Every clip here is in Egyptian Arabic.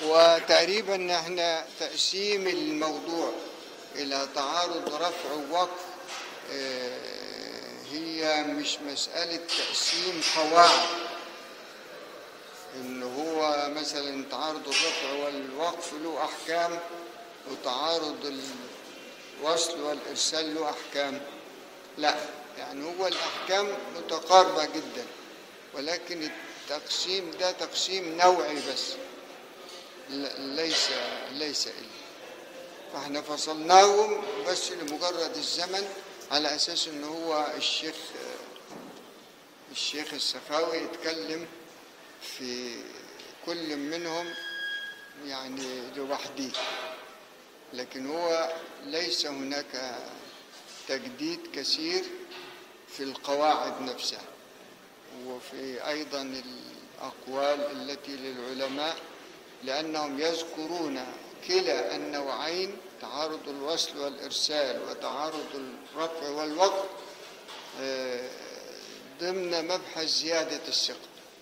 وتقريبا احنا تقسيم الموضوع الى تعارض رفع ووقف آه، هي مش مسألة تقسيم قواعد ان هو مثلا تعارض الرفع والوقف له احكام وتعارض الوصل والارسال له احكام لا يعني هو الاحكام متقاربة جدا ولكن التقسيم ده تقسيم نوعي بس ل- ليس ليس إلا فاحنا فصلناهم بس لمجرد الزمن على اساس ان هو الشيخ الشيخ السخاوي يتكلم في كل منهم يعني لوحده لكن هو ليس هناك تجديد كثير في القواعد نفسها وفي ايضا الاقوال التي للعلماء لانهم يذكرون كلا النوعين تعارض الوصل والارسال وتعارض الرفع والوقف آه، ضمن مبحث زياده الثقه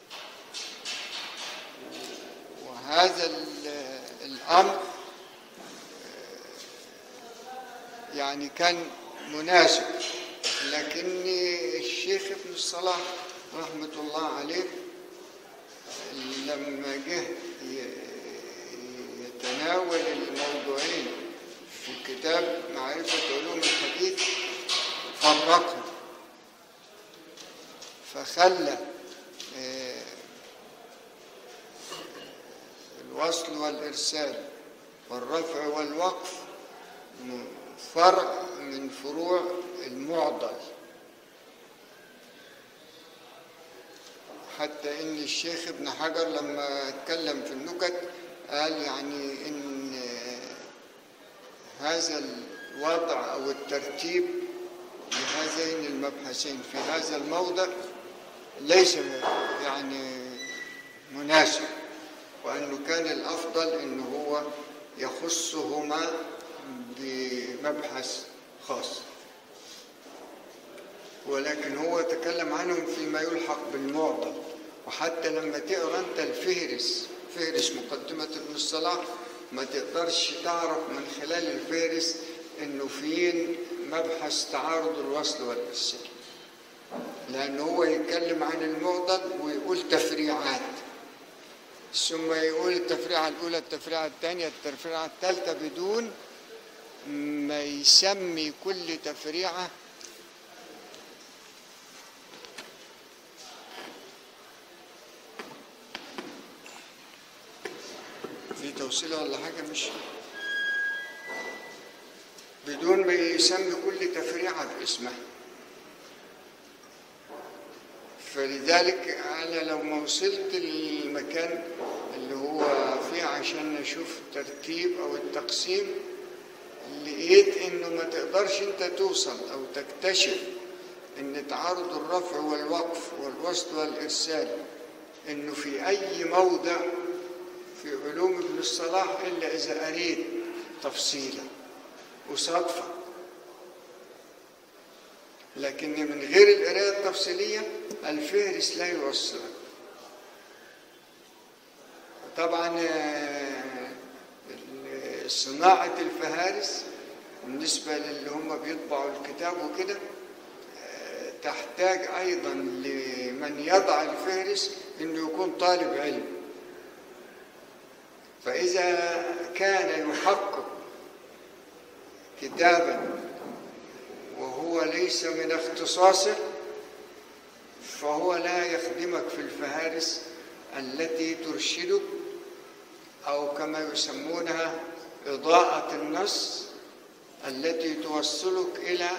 وهذا ال- الامر آه، يعني كان مناسب لكن الشيخ ابن الصلاح رحمه الله عليه لما جه ي- يتناول الموضوعين في كتاب معرفة علوم الحديث فرقهم فخلى آه، الوصل والإرسال والرفع والوقف م- فرع من فروع المعضل حتى ان الشيخ ابن حجر لما اتكلم في النكت قال يعني ان هذا الوضع او الترتيب لهذين المبحثين في هذا الموضع ليس يعني مناسب وانه كان الافضل انه هو يخصهما بمبحث خاص ولكن هو تكلم عنهم فيما يلحق بالمعضل وحتى لما تقرا انت الفهرس فهرس مقدمة ابن الصلاح ما تقدرش تعرف من خلال الفهرس انه فين مبحث تعارض الوصل والارسال لان هو يتكلم عن المعضل ويقول تفريعات ثم يقول التفريعة الأولى التفريعة الثانية التفريعة الثالثة بدون ما يسمي كل تفريعة في توصيلة ولا حاجة مش بدون ما يسمي كل تفريعة باسمها فلذلك أنا لو ما وصلت للمكان اللي هو فيه عشان أشوف الترتيب أو التقسيم لقيت إنه ما تقدرش أنت توصل أو تكتشف إن تعارض الرفع والوقف والوصل والإرسال إنه في أي موضع في علوم ابن الصلاح إلا إذا قريت تفصيلا وصدفة لكن من غير القراءة التفصيلية الفهرس لا يوصلك طبعا آه، ال- صناعة الفهارس بالنسبة للي هم بيطبعوا الكتاب وكده آه، تحتاج أيضا لمن يضع الفهرس إنه يكون طالب علم فإذا كان يحقق كتابا وهو ليس من اختصاصه فهو لا يخدمك في الفهارس التي ترشدك أو كما يسمونها إضاءة النص التي توصلك إلى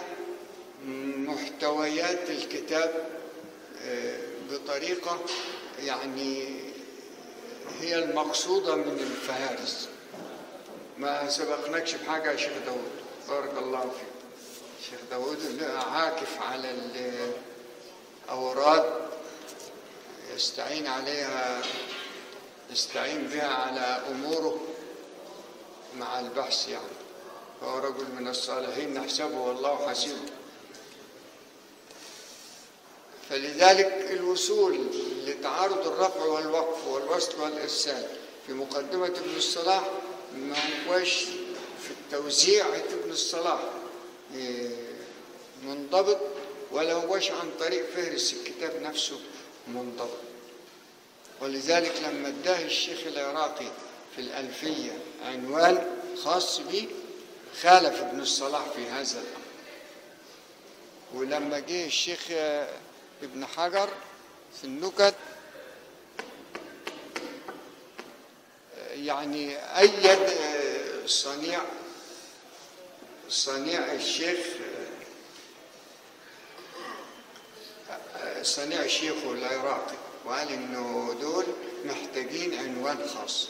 محتويات الكتاب آه، بطريقة يعني هي المقصودة من الفهارس ما سبقناكش بحاجة يا شيخ داود بارك الله فيك شيخ داود عاكف على الأوراد يستعين عليها يستعين بها على أموره مع البحث يعني فهو رجل من الصالحين نحسبه والله حسيبه فلذلك الوصول لتعارض الرفع والوقف والوصل والإرسال في في مقدمة ابن الصلاح ما هوش في التوزيع ابن الصلاح إيه، منضبط ولا هوش عن طريق فهرس الكتاب نفسه منضبط ولذلك لما اداه الشيخ العراقي في الألفية عنوان خاص به خالف ابن الصلاح في هذا الأمر ولما جه الشيخ آه، ابن حجر في النكت آه، يعني أيد آه، صنيع صنيع الشيخ آه، صنيع شيخه العراقي وقال انه دول محتاجين عنوان خاص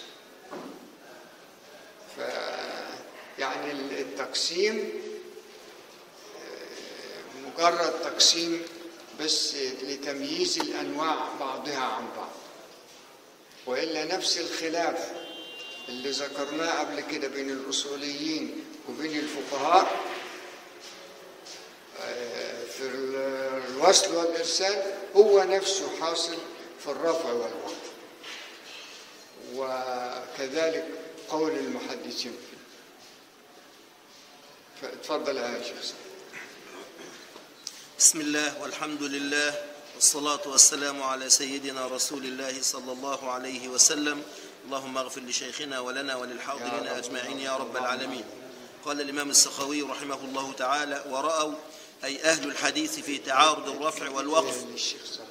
ف يعني التقسيم آه، مجرد تقسيم بس لتمييز الانواع بعضها عن بعض والا نفس الخلاف اللي ذكرناه قبل كده بين الاصوليين وبين الفقهاء آه، في ال- الوصل والارسال هو نفسه حاصل في الرفع والوقف وكذلك قول المحدثين فيه فاتفضل يا شيخ سعد. بسم الله والحمد لله والصلاة والسلام على سيدنا رسول الله صلى الله عليه وسلم اللهم اغفر لشيخنا ولنا وللحاضرين يا رب. أجمعين يا رب العالمين قال الإمام السخوي رحمه الله تعالى ورأوا أي أهل الحديث في تعارض الرفع والوقف للشيخ سعد.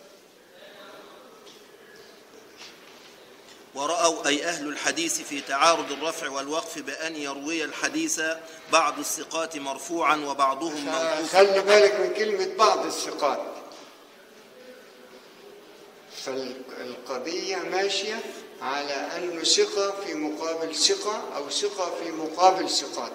ورأوا أي أهل الحديث في تعارض الرفع والوقف بأن يروي الحديث بعض الثقات مرفوعا وبعضهم موقوفا خلي بالك من كلمة بعض الثقات فالقضية ماشية على أنه ثقة في مقابل ثقة أو ثقة في مقابل ثقات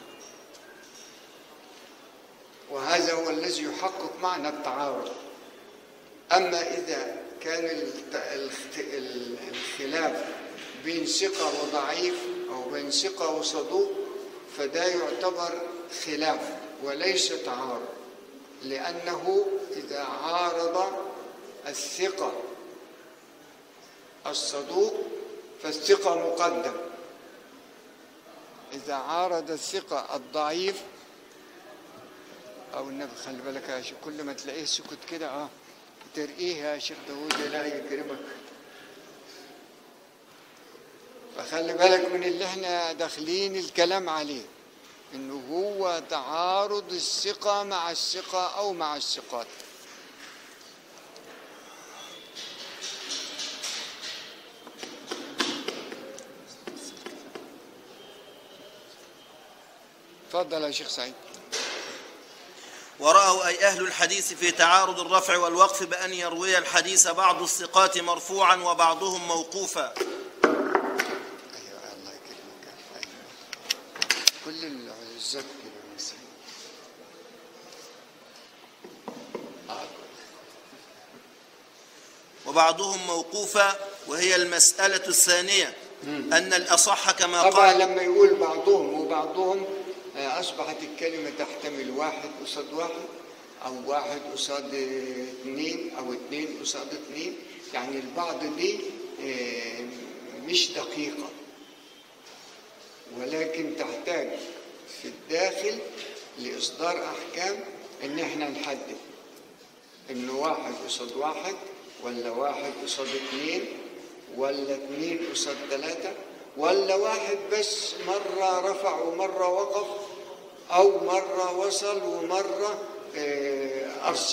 وهذا هو الذي يحقق معنى التعارض أما إذا كان الت- الخ- ال- الخلاف بين ثقة وضعيف أو بين ثقة وصدوق فده يعتبر خلاف وليس تعارض لأنه إذا عارض الثقة الصدوق فالثقة مقدم إذا عارض الثقة الضعيف أو النبي خلي بالك يا شيخ كل ما تلاقيه سكت كده اه ترقيه يا شيخ داوود لا يكرمك فخلي بالك من اللي احنا داخلين الكلام عليه انه هو تعارض الثقة مع الثقة او مع الثقات اتفضل يا شيخ سعيد ورأوا أي أهل الحديث في تعارض الرفع والوقف بأن يروي الحديث بعض الثقات مرفوعا وبعضهم موقوفا ايوه الله يكرمك أيوة. كل العزات كده مثلا آه. وبعضهم موقوفا وهي المسألة الثانية أن الأصح كما طبعا قال لما يقول بعضهم وبعضهم آه، أصبحت الكلمة تحتمل واحد قصاد واحد أو واحد قصاد اثنين أو اثنين قصاد اثنين يعني البعض دي آه، مش دقيقة ولكن تحتاج في الداخل لإصدار أحكام إن إحنا نحدد إنه واحد قصاد واحد ولا واحد قصاد اثنين ولا اثنين قصاد ثلاثة ولا واحد بس مرة رفع ومرة وقف أو مرة وصل ومرة آه، أرسل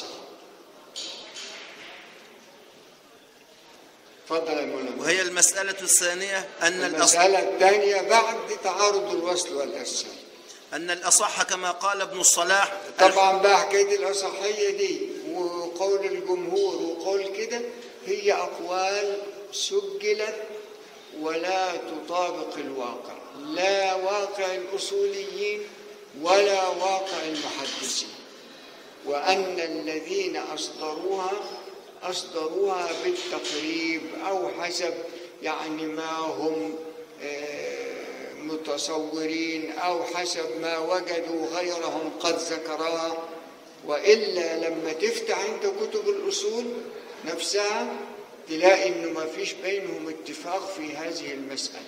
تفضل يا مولانا وهي المسألة الثانية أن الأصح المسألة الثانية بعد تعارض الوصل والإرسال أن الأصح كما قال ابن الصلاح طبعا بقى حكايه الاصحيه دي وقول الجمهور وقول كده هي اقوال سجلت ولا تطابق الواقع لا واقع الاصوليين ولا واقع المحدثين وان الذين اصدروها اصدروها بالتقريب او حسب يعني ما هم آه، متصورين او حسب ما وجدوا غيرهم قد ذكراه والا لما تفتح انت كتب الاصول نفسها تلاقي انه ما فيش بينهم اتفاق في هذه المسألة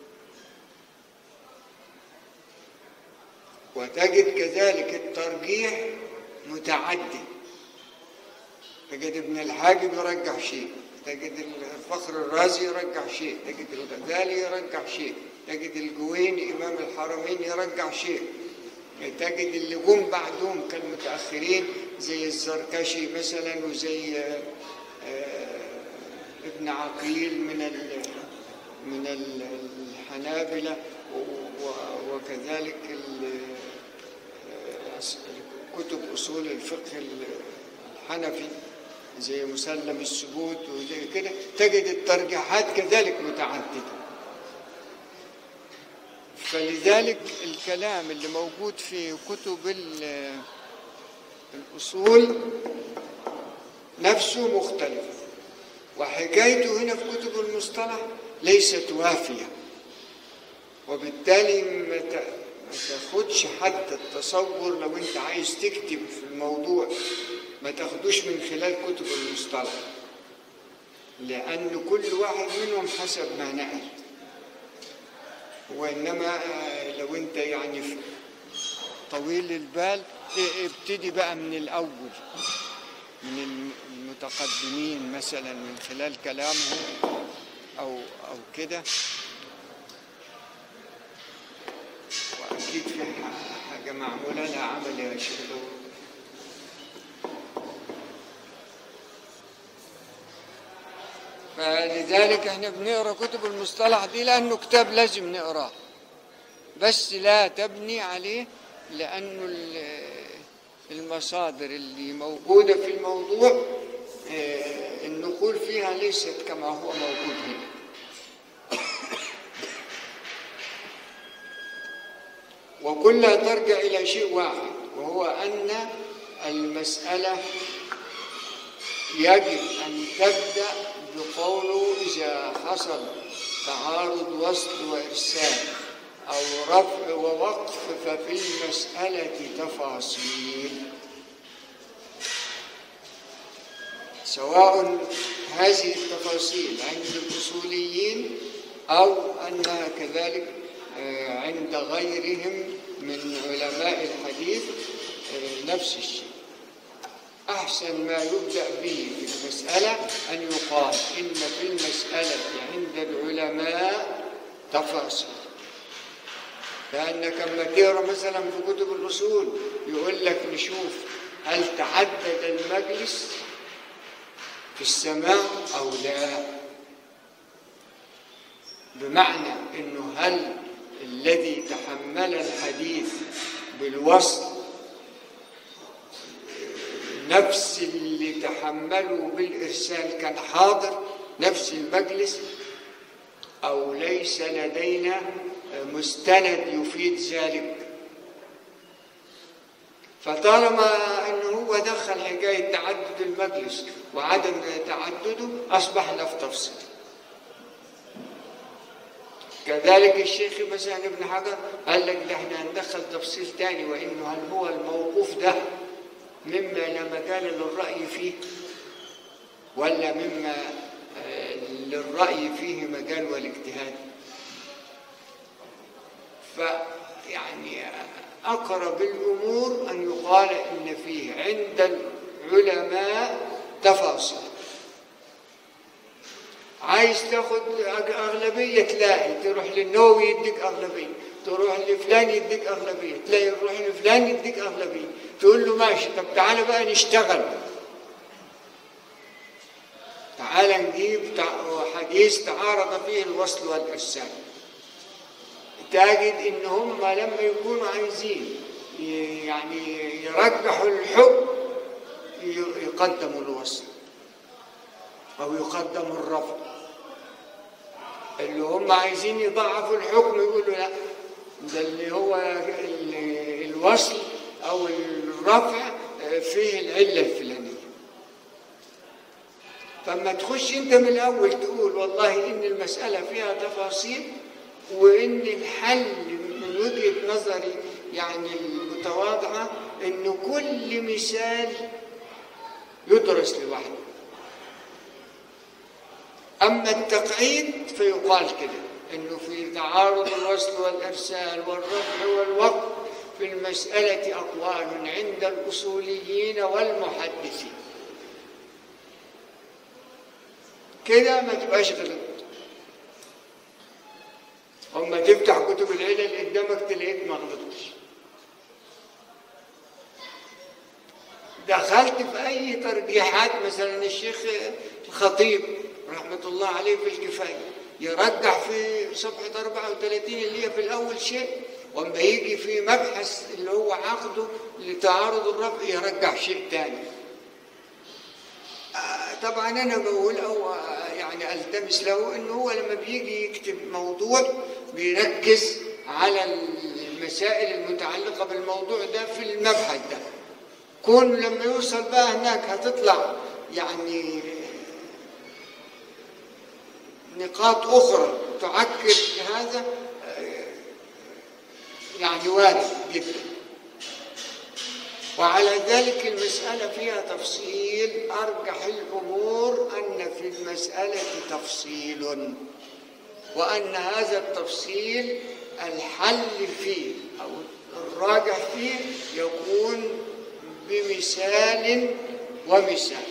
وتجد كذلك الترجيح متعدد تجد ابن الحاجب يرجح شيء تجد الفخر الرازي يرجح شيء تجد الغزالي يرجح شيء تجد الجويني إمام الحرمين يرجح شيء تجد اللي جم بعدهم كالمتأخرين زي الزركشي مثلا وزي آه، آه، ابن عقيل من ال من ال- الحنابلة و- و- وكذلك ال- آه، كتب أصول الفقه الحنفي زي مسلم الثبوت وزي كده تجد الترجيحات كذلك متعددة فلذلك الكلام اللي موجود في كتب ال- الأصول نفسه مختلف وحكايته هنا في كتب المصطلح ليست وافية وبالتالي ما ت- ما تاخدش حتى التصور لو انت عايز تكتب في الموضوع ما تاخدوش من خلال كتب المصطلح لأن كل واحد منهم حسب ما نقل وإنما آه، لو أنت يعني في- طويل البال اه- ابتدي بقى من الأول من الم- المتقدمين مثلا من خلال كلامهم أو أو كده وأكيد في ح- حاجة معمولة لها عمل يا شيخ دور. فلذلك احنا بنقرا كتب المصطلح دي لانه كتاب لازم نقراه بس لا تبني عليه لانه ال- المصادر اللي موجوده في الموضوع آه، النقول فيها ليست كما هو موجود هنا وكلها ترجع الى شيء واحد وهو ان المساله يجب أن تبدأ بقوله إذا حصل تعارض وصل وإرسال أو رفع ووقف ففي المسألة تفاصيل سواء هذه التفاصيل عند الأصوليين أو أنها كذلك آه، عند غيرهم من علماء الحديث آه، نفس الشيء أحسن ما يبدأ به في المسألة أن يقال إن في المسألة عند العلماء تفاصيل لأنك لما تقرا مثلا في كتب الأصول يقول لك نشوف هل تعدد المجلس في السماع أو لا بمعنى أنه هل الذي تحمل الحديث بالوصل نفس اللي تحملوا بالإرسال كان حاضر نفس المجلس أو ليس لدينا مستند يفيد ذلك فطالما أنه هو دخل حكاية تعدد المجلس وعدم تعدده أصبحنا في تفصيل كذلك الشيخ مثلا ابن حجر قال لك ده احنا هندخل تفصيل تاني وانه هل هو الموقوف ده مما لا مجال للرأي فيه ولا مما آه، للرأي فيه مجال والاجتهاد فيعني أقرب الأمور أن يقال إن فيه عند العلماء تفاصيل عايز تاخد أغلبية تلاقي تروح للنووي يديك أغلبية تروح لفلان يديك أغلبية تلاقي تروح لفلان يديك أغلبية تقول له ماشي طب تعالى بقى نشتغل تعالى نجيب تع- حديث تعارض فيه الوصل والإرسال تجد إن هم لما يكونوا عايزين ي- يعني يرجحوا الحكم ي- يقدموا الوصل أو يقدموا الرفض اللي هم عايزين يضعفوا الحكم يقولوا لا ده اللي هو ال- الوصل أو الرفع فيه العلة الفلانية فما تخش انت من الاول تقول والله ان المساله فيها تفاصيل وان الحل من وجهه نظري يعني المتواضعه ان كل مثال يدرس لوحده أما التقعيد فيقال كده إنه في تعارض الوصل والإرسال والرفع والوقف في المسألة أقوال عند الأصوليين والمحدثين كده ما تبقاش غلط أما تفتح كتب العلل قدامك تلاقيك ما غلطتش دخلت في أي ترجيحات مثلا الشيخ الخطيب رحمة الله عليه في الكفاية يرجح في صفحة 34 اللي هي في الأول شيء وأما يجي في مبحث اللي هو عقده لتعارض الرفع يرجح شيء ثاني آه، طبعا أنا بقول أو آه، يعني ألتمس له إنه هو لما بيجي يكتب موضوع بيركز على المسائل المتعلقة بالموضوع ده في المبحث ده كون لما يوصل بقى هناك هتطلع يعني نقاط أخرى تعكر هذا آه، يعني وارد جدا وعلى ذلك المسألة فيها تفصيل أرجح الأمور أن في المسألة تفصيل وأن هذا التفصيل الحل فيه أو الراجح فيه يكون بمثال ومثال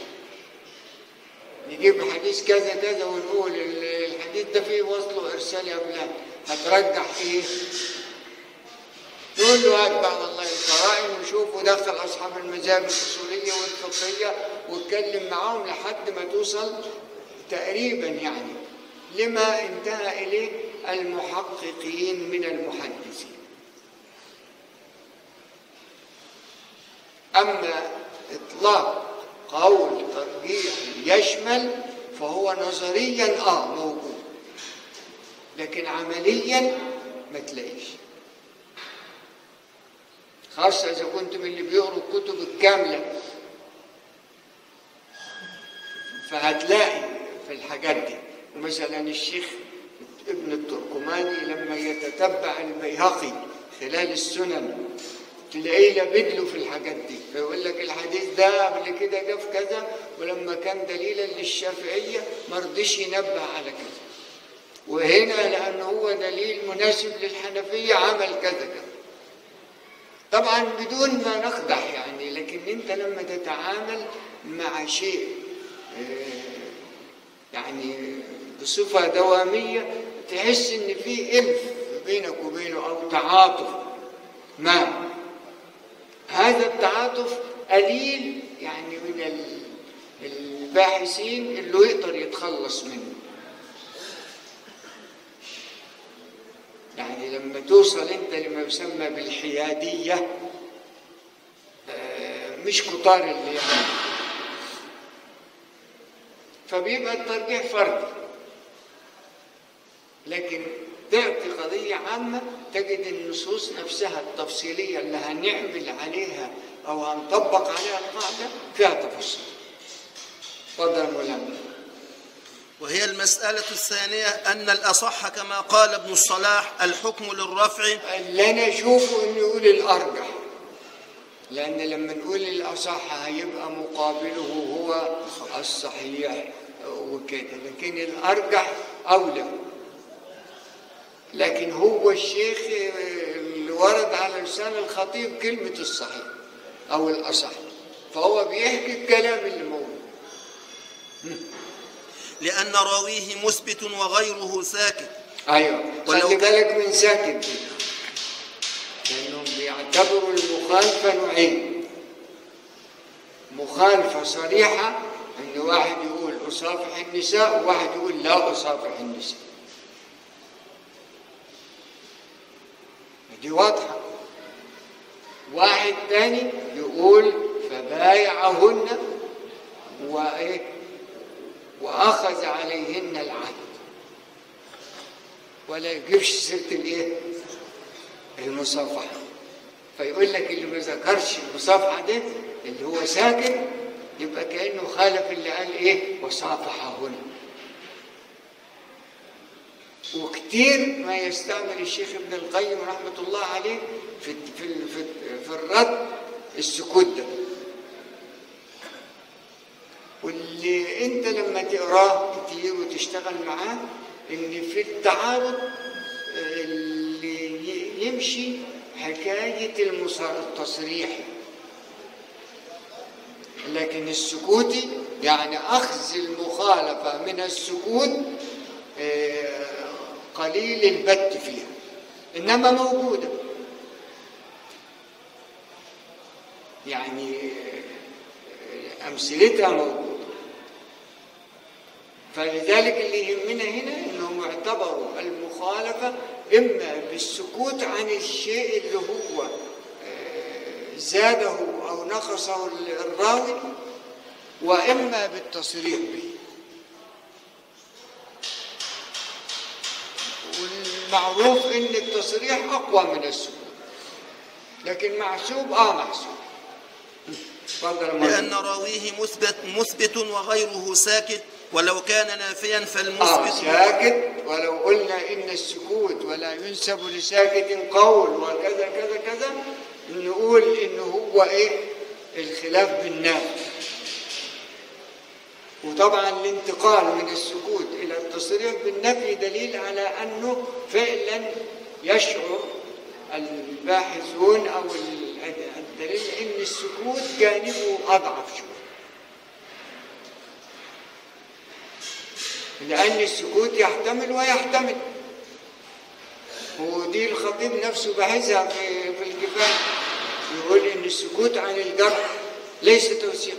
نجيب حديث كذا كذا ونقول الحديث ده فيه وصل وإرسال يا فلان هترجح إيه؟ نقول له هات بقى والله القرائن وشوف ودخل أصحاب المذاهب الأصولية والفقهية واتكلم معاهم لحد ما توصل تقريبا يعني لما انتهى إليه المحققين من المحدثين أما إطلاق قول ترجيح يشمل فهو نظريا آه موجود لكن عمليا ما تلاقيش خاصة إذا كنت من اللي بيقروا الكتب الكاملة فهتلاقي في الحاجات دي ومثلا الشيخ ابن التركماني لما يتتبع البيهقي خلال السنن تلاقيه لابد له في الحاجات دي فيقول لك الحديث ده قبل كده جه في كذا ولما كان دليلا للشافعيه ما رضيش ينبه على كذا وهنا لان هو دليل مناسب للحنفيه عمل كذا كذا طبعا بدون ما نقدح يعني لكن انت لما تتعامل مع شيء آه، يعني بصفه دواميه تحس ان في الف بينك وبينه او تعاطف ما هذا التعاطف قليل يعني من ال- الباحثين اللي يقدر يتخلص منه يعني لما توصل انت لما يسمى بالحيادية آه، مش كتار اللي يعني فبيبقى الترجيح فردي لكن تأتي قضية عامة تجد النصوص نفسها التفصيلية اللي هنعمل عليها أو هنطبق عليها القاعدة فيها تفاصيل. تفضل مولانا. وهي المسألة الثانية أن الأصح كما قال ابن الصلاح الحكم للرفع اللي أنا أشوفه إنه يقول الأرجح. لأن لما نقول الأصح هيبقى مقابله هو الصحيح وكده، لكن الأرجح أولى. لكن هو الشيخ اللي ورد على لسان الخطيب كلمة الصحيح أو الأصح فهو بيحكي الكلام اللي موجود لأن راويه مثبت وغيره ساكت أيوة ولو خلي كان- بالك من ساكن دي لأنهم بيعتبروا المخالفة نوعين مخالفة صريحة إن واحد يقول أصافح النساء وواحد يقول لا أصافح النساء دي واضحة واحد تاني يقول فبايعهن وإيه وأخذ عليهن العهد ولا يجيبش سيرة الإيه المصافحة فيقول لك اللي ما ذكرش المصافحة دي اللي هو ساكن يبقى كأنه خالف اللي قال إيه وصافحهن وكتير ما يستعمل الشيخ ابن القيم رحمة الله عليه في في في, في الرد السكوت ده واللي اللي انت لما تقراه كتير وتشتغل معاه ان في التعارض آه، اللي ي- يمشي حكاية المص- التصريح لكن السكوتي يعني أخذ المخالفة من السكوت آه، قليل البت فيها إنما موجودة يعني آه، أمثلتها موجودة فلذلك اللي يهمنا هنا انهم اعتبروا المخالفه اما بالسكوت عن الشيء اللي هو آه، زاده او نقصه الراوي واما بالتصريح به والمعروف ان التصريح اقوى من السكوت لكن محسوب اه محسوب تفضل يا مولانا. لأن راويه مثبت مثبت وغيره ساكت ولو كان نافيا آه فالمثبت ساكت ولو قلنا إن السكوت ولا ينسب لساكت قول وكذا كذا كذا نقول إن هو إيه الخلاف بالنافي وطبعا الانتقال من السكوت إلى التصريح بالنفي دليل على أنه فعلا يشعر الباحثون أو الدليل إن السكوت جانبه أضعف شوية لأن السكوت يحتمل ويحتمل ودي الخطيب نفسه بحثها في في الكفاية يقول إن السكوت عن الجرح ليس توثيقا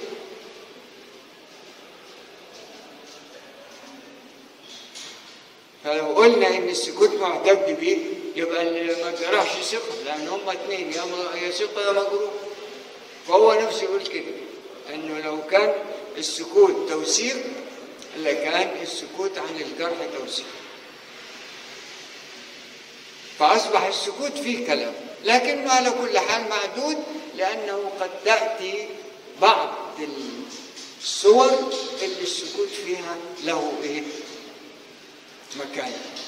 فلو قلنا إن السكوت معتد به يبقى اللي ما جرحش ثقة لأن هما اتنين يا م- يا ثقة يا مجروح فهو نفسه يقول كده إنه لو كان السكوت توثيق لكان السكوت عن الجرح توثيق فأصبح السكوت فيه كلام لكنه على كل حال معدود لأنه قد تأتي بعض الصور اللي السكوت فيها له إيه مكان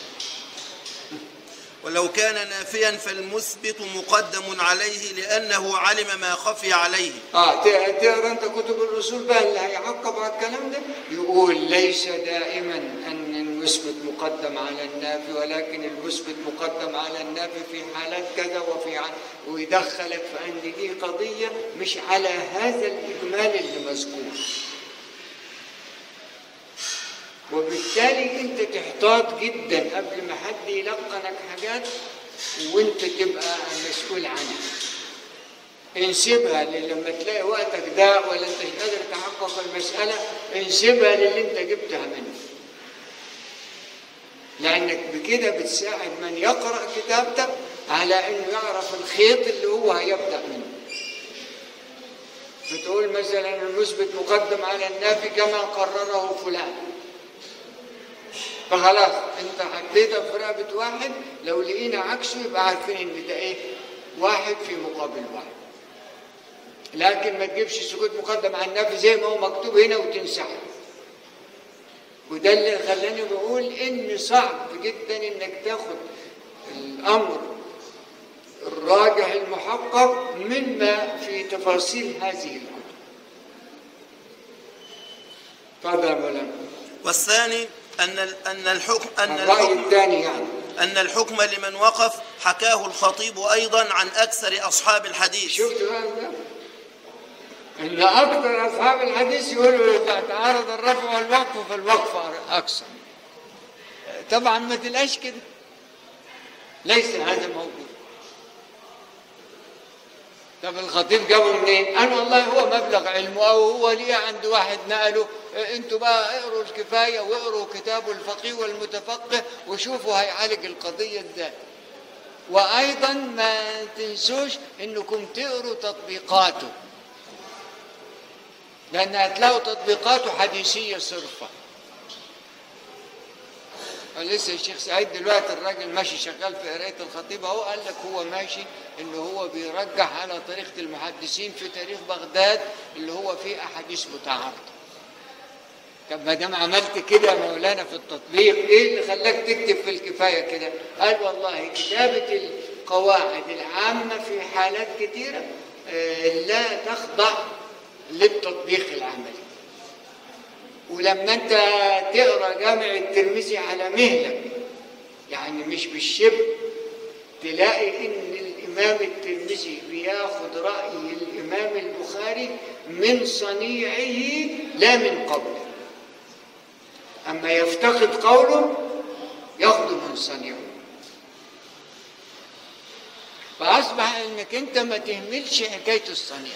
ولو كان نافيا فالمثبت مقدم عليه لأنه علم ما خفي عليه اه ت- تقرا انت كتب الرسول بقى اللي هيعقب على الكلام ده يقول ليس دائما ان المثبت مقدم على النافي ولكن المثبت مقدم على النافي في حالات كذا وفي ع- ويدخلك في ان دي قضيه مش على هذا الاجمال اللي مذكور وبالتالي انت تحتاط جدا قبل ما حد يلقنك حاجات وانت تبقى مسؤول عنها انسبها لل- لما تلاقي وقتك ده ولا انت مش قادر تحقق المسألة انسبها للي انت جبتها منه لأنك بكده بتساعد من يقرأ كتابتك على انه يعرف الخيط اللي هو هيبدأ منه بتقول مثلا المثبت مقدم على النافي كما قرره فلان فخلاص انت حطيتها في رقبة واحد لو لقينا عكسه يبقى عارفين ان ده ايه واحد في مقابل واحد لكن ما تجيبش سكوت مقدم على النفي زي ما هو مكتوب هنا وتنسحب وده اللي خلاني بقول ان صعب جدا انك تاخد الامر الراجح المحقق مما في تفاصيل هذه الكتب تفضل يا مولانا والثاني أن ال- أن الحكم أن الرأي الحكم الثاني يعني أن الحكم لمن وقف حكاه الخطيب أيضا عن أكثر أصحاب الحديث شفت بقى ده؟ ان اكثر اصحاب الحديث يقولوا اذا تعارض الرفع والوقف فالوقف اكثر طبعا ما تلقاش كده ليس هذا موجود طب الخطيب جابه منين؟ قال والله هو مبلغ علمه او هو ليه عند واحد نقله إيه، انتوا بقى اقروا الكفايه واقروا كتاب الفقيه والمتفقه وشوفوا هيعالج القضيه ازاي. وايضا ما تنسوش انكم تقروا تطبيقاته. لان هتلاقوا تطبيقاته حديثيه صرفه. لسه الشيخ سعيد دلوقتي الراجل ماشي شغال في قرايه الخطيب اهو قال لك هو ماشي ان هو بيرجح على طريقه المحدثين في تاريخ بغداد اللي هو فيه احاديث متعارضه. طب ما دام عملت كده يا مولانا في التطبيق ايه اللي خلاك تكتب في الكفايه كده؟ قال والله كتابه القواعد العامه في حالات كثيره آه، لا تخضع للتطبيق العملي. ولما انت تقرا جامع الترمذي على مهلك يعني مش بالشبه تلاقي ان الامام الترمذي بياخد راي الامام البخاري من صنيعه لا من قوله اما يفتقد قوله ياخده من صنيعه فاصبح انك انت ما تهملش حكايه الصنيع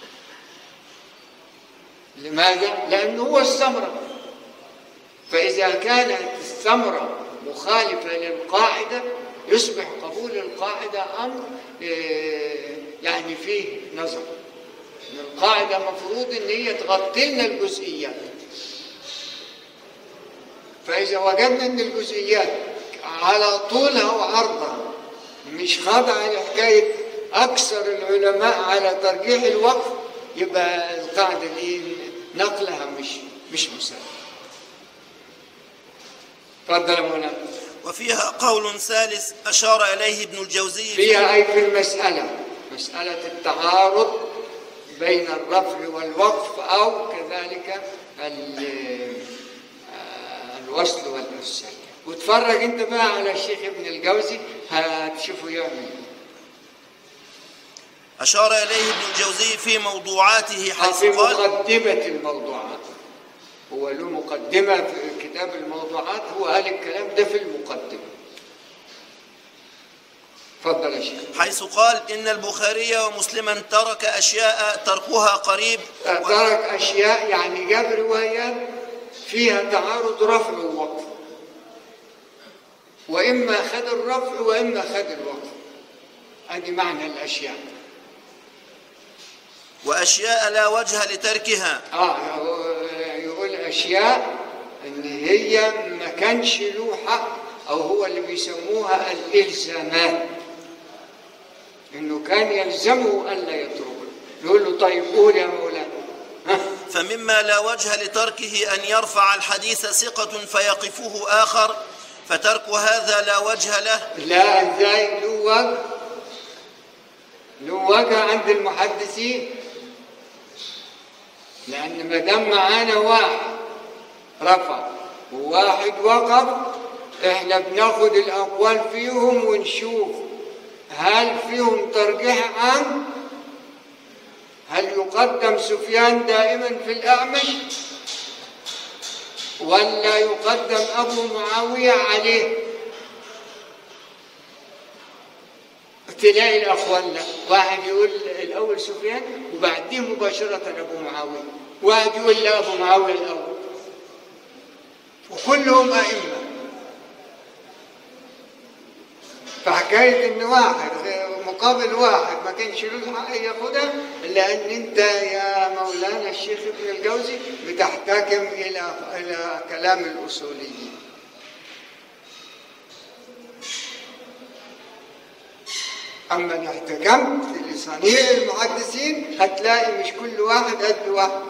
لماذا؟ لأنه هو الثمرة فإذا كانت الثمرة مخالفة للقاعدة يصبح قبول القاعدة أمر آه، يعني فيه نظر القاعدة مفروض إن هي تغطي لنا الجزئيات فإذا وجدنا إن الجزئيات على طولها وعرضها مش خاضعة لحكاية أكثر العلماء على ترجيح الوقف يبقى القاعدة دي نقلها مش مش مسلم تفضل يا مولانا وفيها قول ثالث أشار إليه ابن الجوزي في فيها أي في المسألة مسألة التعارض بين الرفع والوقف أو كذلك ال- آه، الوصل والإرسال وتفرج أنت بقى على الشيخ ابن الجوزي هتشوفه يعمل إيه. أشار إليه ابن الجوزي في موضوعاته حيث في قال مقدمة الموضوعات هو له مقدمة في كتاب الموضوعات هو قال الكلام ده في المقدمة تفضل يا شيخ حيث قال إن البخاري ومسلما ترك أشياء تركها قريب و- ترك أشياء يعني جاب روايات فيها تعارض رفع ووقف وإما خد الرفع وإما خد الوقف هذه معنى الأشياء وأشياء لا وجه لتركها آه هو يقول أشياء إن هي ما كانش له حق أو هو اللي بيسموها الإلزامات إنه كان يلزمه ألا يتركه يقول له طيب قول يا مولانا ها فمما لا وجه لتركه أن يرفع الحديث ثقة فيقفه آخر فترك هذا لا وجه له لا ازاي له وجه له وجه عند المحدثين لان ما دام معانا واحد رفع وواحد وقف احنا بناخد الاقوال فيهم ونشوف هل فيهم ترجيح عام هل يقدم سفيان دائما في الاعمش ولا يقدم ابو معاويه عليه تلاقي الاخوان لا واحد يقول الاول سفيان وبعديه مباشره ابو معاويه واحد يقول لا ابو معاويه الاول وكلهم ائمه فحكايه ان واحد مقابل واحد ما كانش له الحق ياخدها لان انت يا مولانا الشيخ ابن الجوزي بتحتكم الى الى كلام الاصوليين أما إن احتكمت لصنيع المحدثين هتلاقي مش كل واحد قد واحد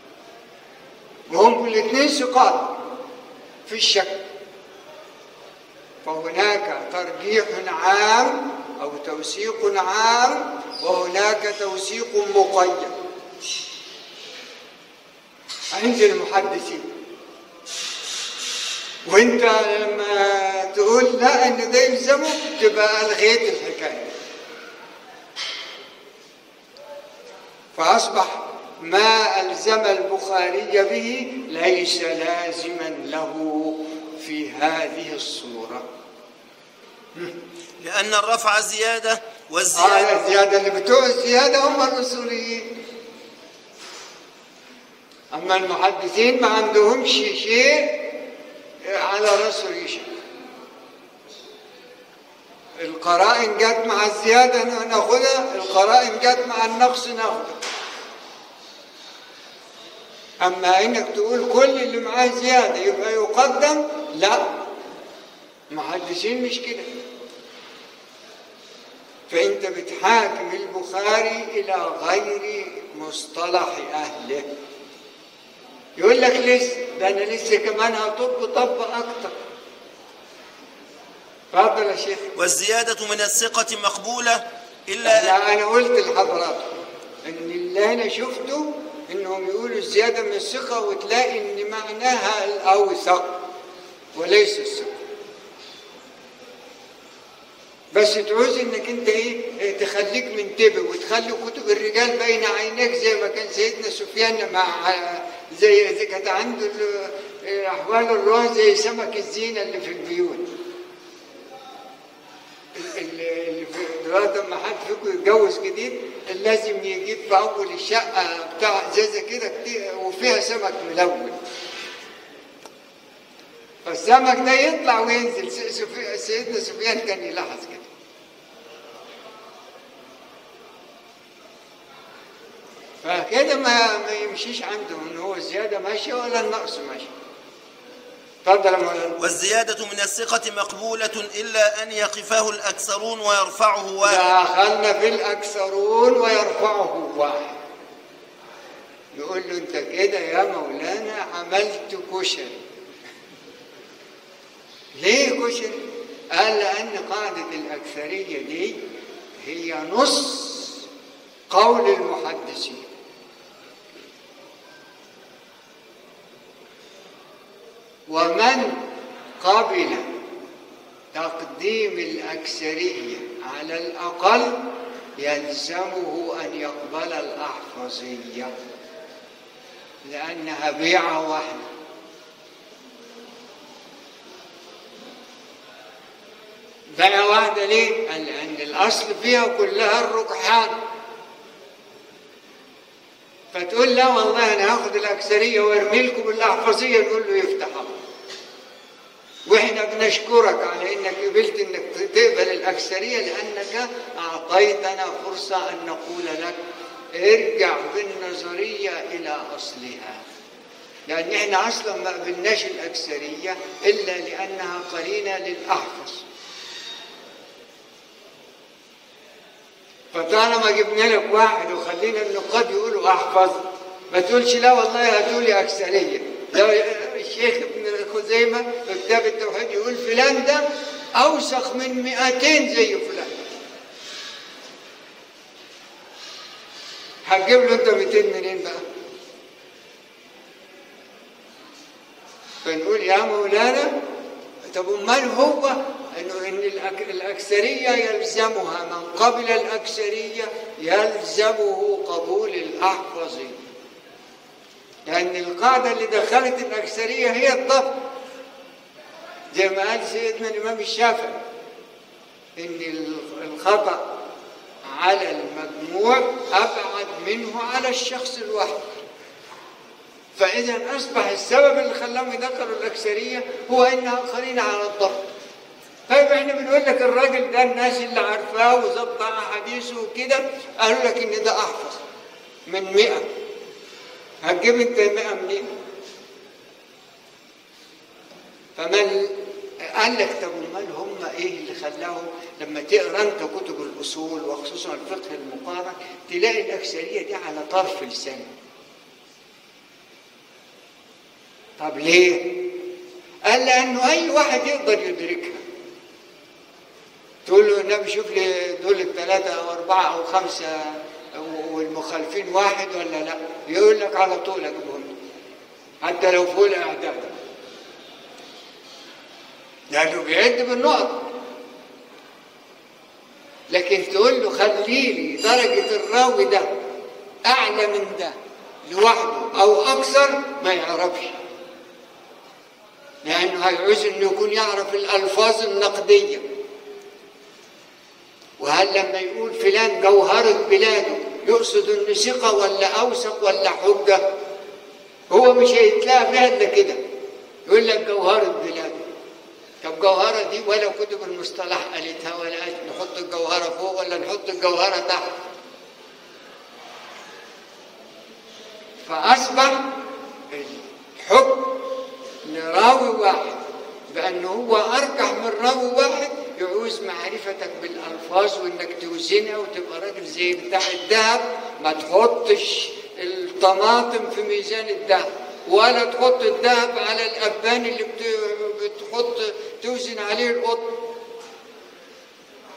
وهم الاثنين ثقات في الشك فهناك ترجيح عام أو توثيق عام وهناك توثيق مقيد عند المحدثين وانت لما تقول لا ان ده يلزمه تبقى الغيت الحكايه فاصبح ما الزم البخاري به ليس لازما له في هذه الصوره لأن الرفع زيادة والزيادة آه الزياده اللي بتوع الزياده هم الاصوليين اما المحدثين ما عندهمش شيء على راسه ريشه القرائن جت مع الزياده ناخدها القرائن جت مع النقص ناخدها اما انك تقول كل اللي معاه زياده يبقى يقدم لا محدثين مش كده فانت بتحاكم البخاري الى غير مصطلح اهله يقول لك لسه ده انا لسه كمان هطب طب اكتر اتفضل يا شيخ والزيادة من الثقة مقبولة إلا لا انا قلت لحضراتكم ان اللي انا شفته انهم يقولوا الزياده من الثقه وتلاقي ان معناها الاوثق وليس الثقه بس تعوز انك انت ايه تخليك منتبه وتخلي كتب الرجال بين عينيك زي ما كان سيدنا سفيان مع زي زي كانت عنده ال- احوال الروح زي سمك الزينه اللي في البيوت اللي اللي في- دلوقتي لما حد فيكم يتجوز جديد لازم يجيب في اول الشقه بتاع ازازه كده كتير وفيها سمك ملون فالسمك ده يطلع وينزل س- سفي- سيدنا سفيان كان يلاحظ كده فكده ما ما يمشيش عنده ان هو الزياده ماشيه ولا النقص ماشي اتفضل يا مولانا والزيادة من الثقة مقبولة إلا أن يقفه الأكثرون ويرفعه واحد دخلنا في الأكثرون ويرفعه واحد يقول له أنت كده يا مولانا عملت كشري ليه كشري؟ قال لأن قاعدة الأكثرية دي هي نص قول المحدثين ومن قبل تقديم الأكثرية على الأقل يلزمه أن يقبل الأحفظية لأنها بيعة واحدة بيعة واحدة ليه؟ قال لأن الأصل فيها كلها الركحان فتقول لا والله أنا هاخد الأكثرية وارمي لكم الأحفظية نقول له يفتح الله واحنا بنشكرك على انك قبلت انك تقبل الاكثريه لانك اعطيتنا فرصه ان نقول لك ارجع بالنظريه الى اصلها لان احنا اصلا ما قبلناش الاكثريه الا لانها قرينه للاحفظ فطالما جبنا لك واحد وخلينا النقاد يقولوا احفظ ما تقولش لا والله هاتولي اكثريه لو الشيخ ابن خزيمه في كتاب التوحيد يقول فلان ده اوسخ من 200 زي فلان هتجيب له انت 200 منين بقى؟ فنقول يا مولانا طب امال هو انه ان الأك- الاكثريه يلزمها من قبل الاكثريه يلزمه قبول الاحفظي لان القاعده اللي دخلت الاكثريه هي الضبط زي ما قال سيدنا الامام الشافعي ان الخطا على المجموع ابعد منه على الشخص الواحد فإذا أصبح السبب اللي خلاهم يدخلوا الأكثرية هو إنها قرينة على الضبط. طيب احنا بنقول لك الراجل ده الناس اللي عارفاه وظبط أحاديثه وكده قالوا لك إن ده أحفظ من 100 هتجيب أنت 100 منين؟ فمن قال لك طب امال هم ايه اللي خلاهم لما تقرا انت كتب الاصول وخصوصا الفقه المقارن تلاقي الاكثريه دي على طرف لسانك طب ليه؟ قال لأنه أي واحد يقدر يدركها تقول له النبي شوف لي دول الثلاثة أو أربعة أو خمسة والمخالفين واحد ولا لا؟ يقول لك على طول أجيبهم حتى لو فوق الأعداد لأنه بيعد بالنقط لكن تقول له خلي لي درجة الراوي ده أعلى من ده لوحده أو أكثر ما يعرفش لأنه هيعوز إنه يكون يعرف الألفاظ النقدية وهل لما يقول فلان جوهرة بلاده يقصد إنه ثقة ولا أوثق ولا حجة هو مش هيتلاقى فيها إلا كده يقول لك جوهرة بلاده طب جوهرة دي ولا كتب المصطلح قالتها ولا قالت نحط الجوهرة فوق ولا نحط الجوهرة تحت فأصبح الحكم لراوي واحد بأنه هو أرجح من راوي واحد يعوز معرفتك بالألفاظ وإنك توزنها وتبقى راجل زي بتاع الذهب ما تحطش الطماطم في ميزان الذهب ولا تحط الذهب على الأبان اللي بتحط توزن عليه القطن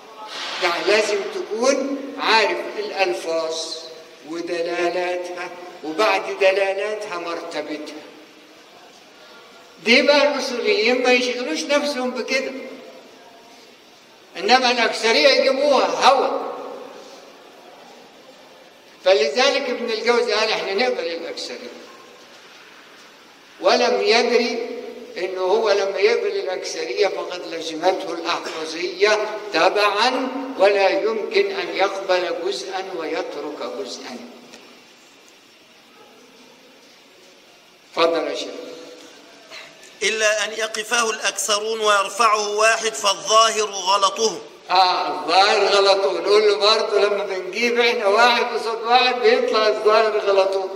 يعني لازم تكون عارف الألفاظ ودلالاتها وبعد دلالاتها مرتبتها دي بقى الاصوليين ما يشغلوش نفسهم بكده انما الاكثريه يجيبوها هوى فلذلك ابن الجوزي قال احنا نقبل الاكثريه ولم يدري انه هو لما يقبل الاكثريه فقد لزمته الاحفظيه تبعا ولا يمكن ان يقبل جزءا ويترك جزءا تفضل يا شيخ إلا أن يقفه الأكثرون ويرفعه واحد فالظاهر غلطه اه الظاهر غلطوه نقول له برضه لما بنجيب احنا واحد قصاد واحد بيطلع الظاهر غلطوه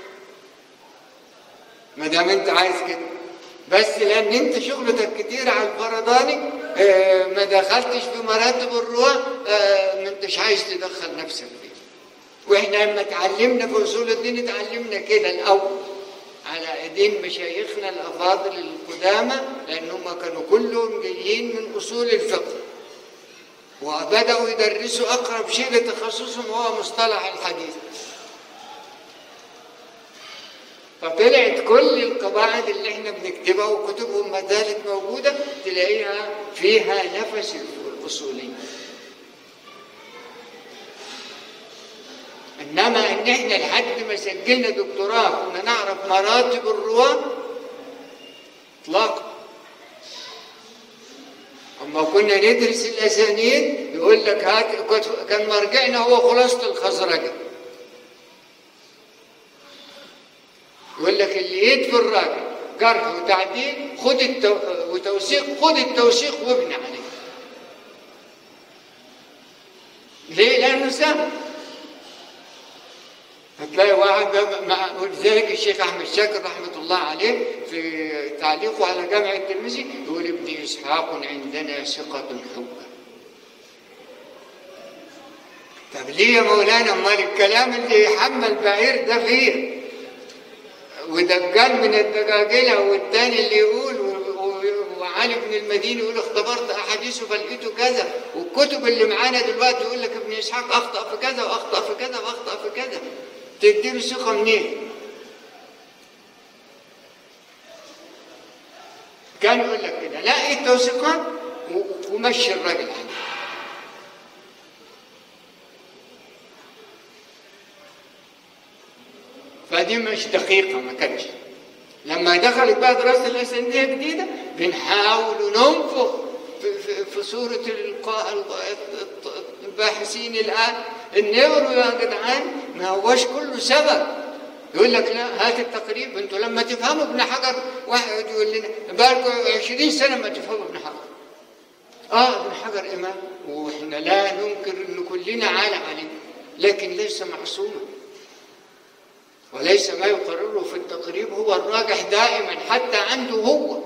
ما دام انت عايز كده بس لان انت شغلتك كتير على الفرداني آه ما دخلتش في مراتب الروح آه ما انتش عايز تدخل نفسك فيه واحنا لما اتعلمنا في اصول الدين اتعلمنا كده الاول على ايدين مشايخنا الافاضل القدامى لانهم كانوا كلهم جايين من اصول الفقه وبداوا يدرسوا اقرب شيء لتخصصهم هو مصطلح الحديث فطلعت كل القواعد اللي احنا بنكتبها وكتبهم ما زالت موجوده تلاقيها فيها نفس الاصولي انما ان احنا لحد ما سجلنا دكتوراه كنا نعرف مراتب الرواه اطلاقا اما كنا ندرس الاسانيد يقول لك هات كان مرجعنا هو خلاصه الخزرجه يقول لك اللي يدفي الراجل جرح وتعديل خد التو... وتوثيق خد التوثيق وابني عليه ليه؟ لانه سهل هتلاقي واحد مع ولذلك الشيخ احمد شاكر رحمه الله عليه في تعليقه على جامع الترمذي يقول ابن اسحاق عندنا ثقة حجة. طب ليه يا مولانا امال الكلام اللي يحمل بعير ده فيه ودجال من الدجاجلة والتاني اللي يقول وعلي بن المديني يقول اختبرت احاديثه فلقيته كذا والكتب اللي معانا دلوقتي يقول لك ابن اسحاق اخطا في كذا واخطا في كذا واخطا في كذا تديله ثقه منين؟ كان يقول لك كده لا التوثيقات ومشي الراجل عنه فدي مش دقيقة ما كانش لما دخلت بقى دراسة الأسندية جديدة بنحاول ننفخ في, في, في صورة الباحثين الآن النيورو يا جدعان ما هوش كله سبب يقول لك لا هات التقريب انتوا لما تفهموا ابن حجر واحد يقول لنا بقالكم 20 سنة ما تفهموا ابن حجر اه ابن حجر إمام واحنا لا ننكر ان كلنا عالم عليه لكن ليس معصوما وليس ما يقرره في التقريب هو الراجح دائما حتى عنده هو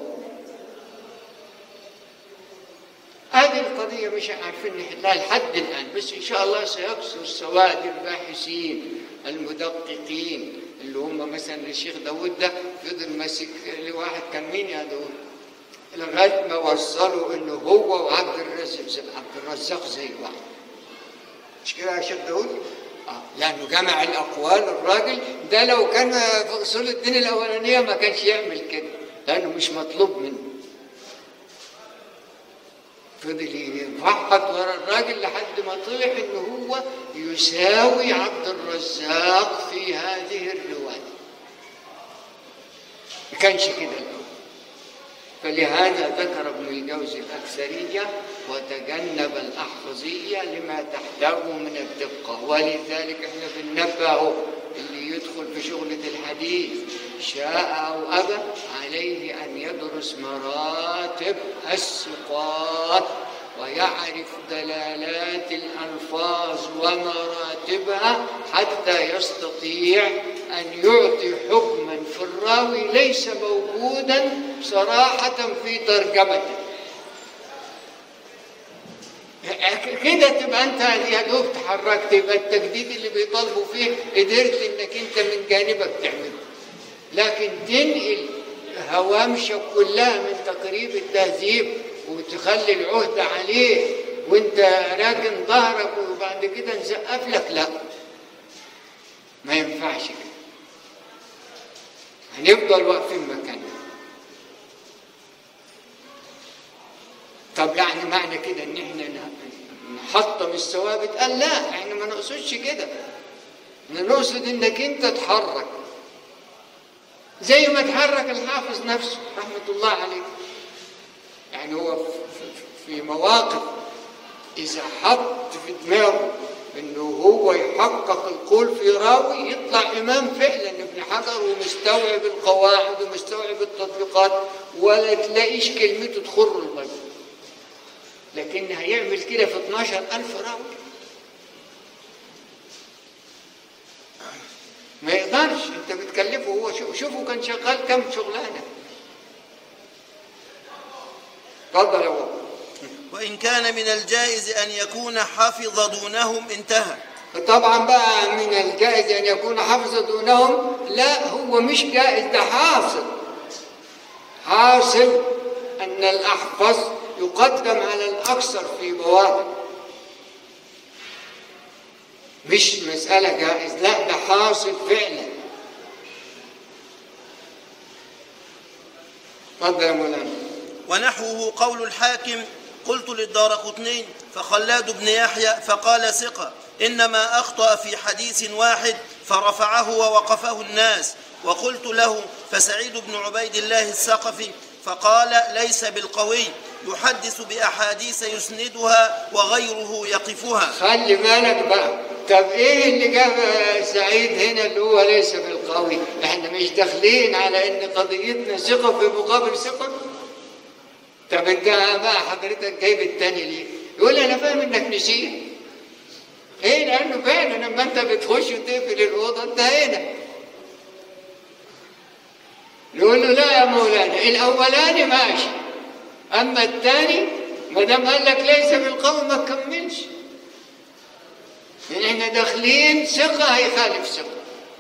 هذه القضية مش عارفين نحلها لحد الآن بس إن شاء الله سيكثر سواد الباحثين المدققين اللي هم مثلا الشيخ داود ده فضل ماسك لواحد كان مين يا داود لغاية ما وصلوا إنه هو وعبد الرزاق عبد الرزاق زي بعض مش كده يا شيخ داود؟ لأنه جمع الأقوال الراجل ده لو كان في أصول الدين الأولانية ما كانش يعمل كده لأنه مش مطلوب منه فضل يفحط ورا الراجل لحد ما طلع إن هو يساوي عبد الرزاق في هذه الرواية ما كانش كده الأول فلهذا ذكر ابن الجوزي الأكثرية وتجنب الأحفظية لما تحتاجه من الدقة ولذلك احنا بننبهه اللي يدخل في شغلة الحديث شاء أو أبى عليه أن يدرس مراتب الثقات ويعرف دلالات الألفاظ ومراتبها حتى يستطيع أن يعطي حكما في الراوي ليس موجودا صراحة في ترجمته كده تبقى انت يا دوب تحركت يبقى التجديد اللي بيطالبوا فيه قدرت انك انت من جانبك تعمله لكن تنقل هوامشك كلها من تقريب التهذيب وتخلي العهد عليه وانت راكن ظهرك وبعد كده نسقف لك لا ما ينفعش كده هنفضل واقفين مكاننا طب يعني معنى كده ان احنا نحطم الثوابت قال لا احنا ما نقصدش كده احنا نقصد انك انت تحرك زي ما تحرك الحافظ نفسه رحمة الله عليه يعني هو في- في- في مواقف إذا حط في دماغه إنه هو يحقق القول في راوي يطلع إمام فعلا ابن حجر ومستوعب القواعد ومستوعب التطبيقات ولا تلاقيش كلمته تخر المية لكن هيعمل كده في 12000 راوي ما يقدرش انت بتكلفه هو شو- شوفوا كان شغال كم شغلانه اتفضل يا بابا وإن كان من الجائز أن يكون حفظ دونهم انتهى طبعا بقى من الجائز ان يكون حافظ دونهم لا هو مش جائز ده حاصل حاصل ان الاحفظ يقدم على الاكثر في مواضع مش مسألة جائز لا ده حاصل فعلا اتفضل يا مولانا ونحوه قول الحاكم قلت للدار قطنين فخلاد بن يحيى فقال ثقة إنما أخطأ في حديث واحد فرفعه ووقفه الناس وقلت له فسعيد بن عبيد الله الثقفي فقال ليس بالقوي يحدث بأحاديث يسندها وغيره يقفها خلي بالك بقى طب ايه اللي جاب سعيد هنا اللي هو ليس بالقوي احنا مش داخلين على ان قضيتنا ثقه في مقابل ثقه طب انت بقى حضرتك جايب التاني ليه يقول لي انا فاهم انك نسيت ايه لانه فعلا لما انت بتخش وتقفل الاوضه انتهينا نقول له لا يا مولانا الاولاني ماشي اما الثاني ما دام قال لك ليس بالقوي ما تكملش لان احنا داخلين ثقه هيخالف ثقه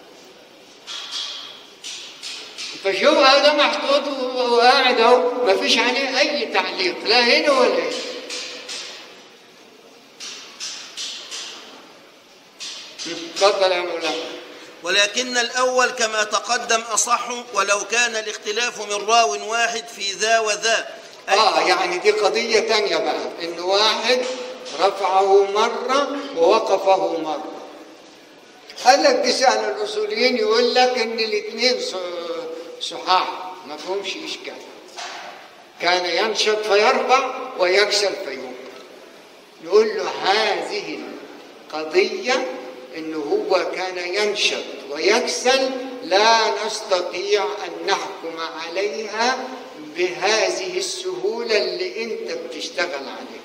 فشوف هذا محطوط وقاعد اهو ما فيش عليه اي تعليق لا هنا ولا هنا اتفضل يا مولانا ولكن الأول كما تقدم أصح ولو كان الاختلاف من راو واحد في ذا وذا أي اه يعني دي قضية تانية بقى ان واحد رفعه مرة ووقفه مرة قال لك دي سهل الاصوليين يقول لك ان الاثنين ص- صحاح ما فيهمش اشكال كان ينشط فيرفع ويكسل فيوقف نقول له هذه القضية انه هو كان ينشط ويكسل لا نستطيع ان نحكم عليها بهذه السهولة اللي انت بتشتغل عليها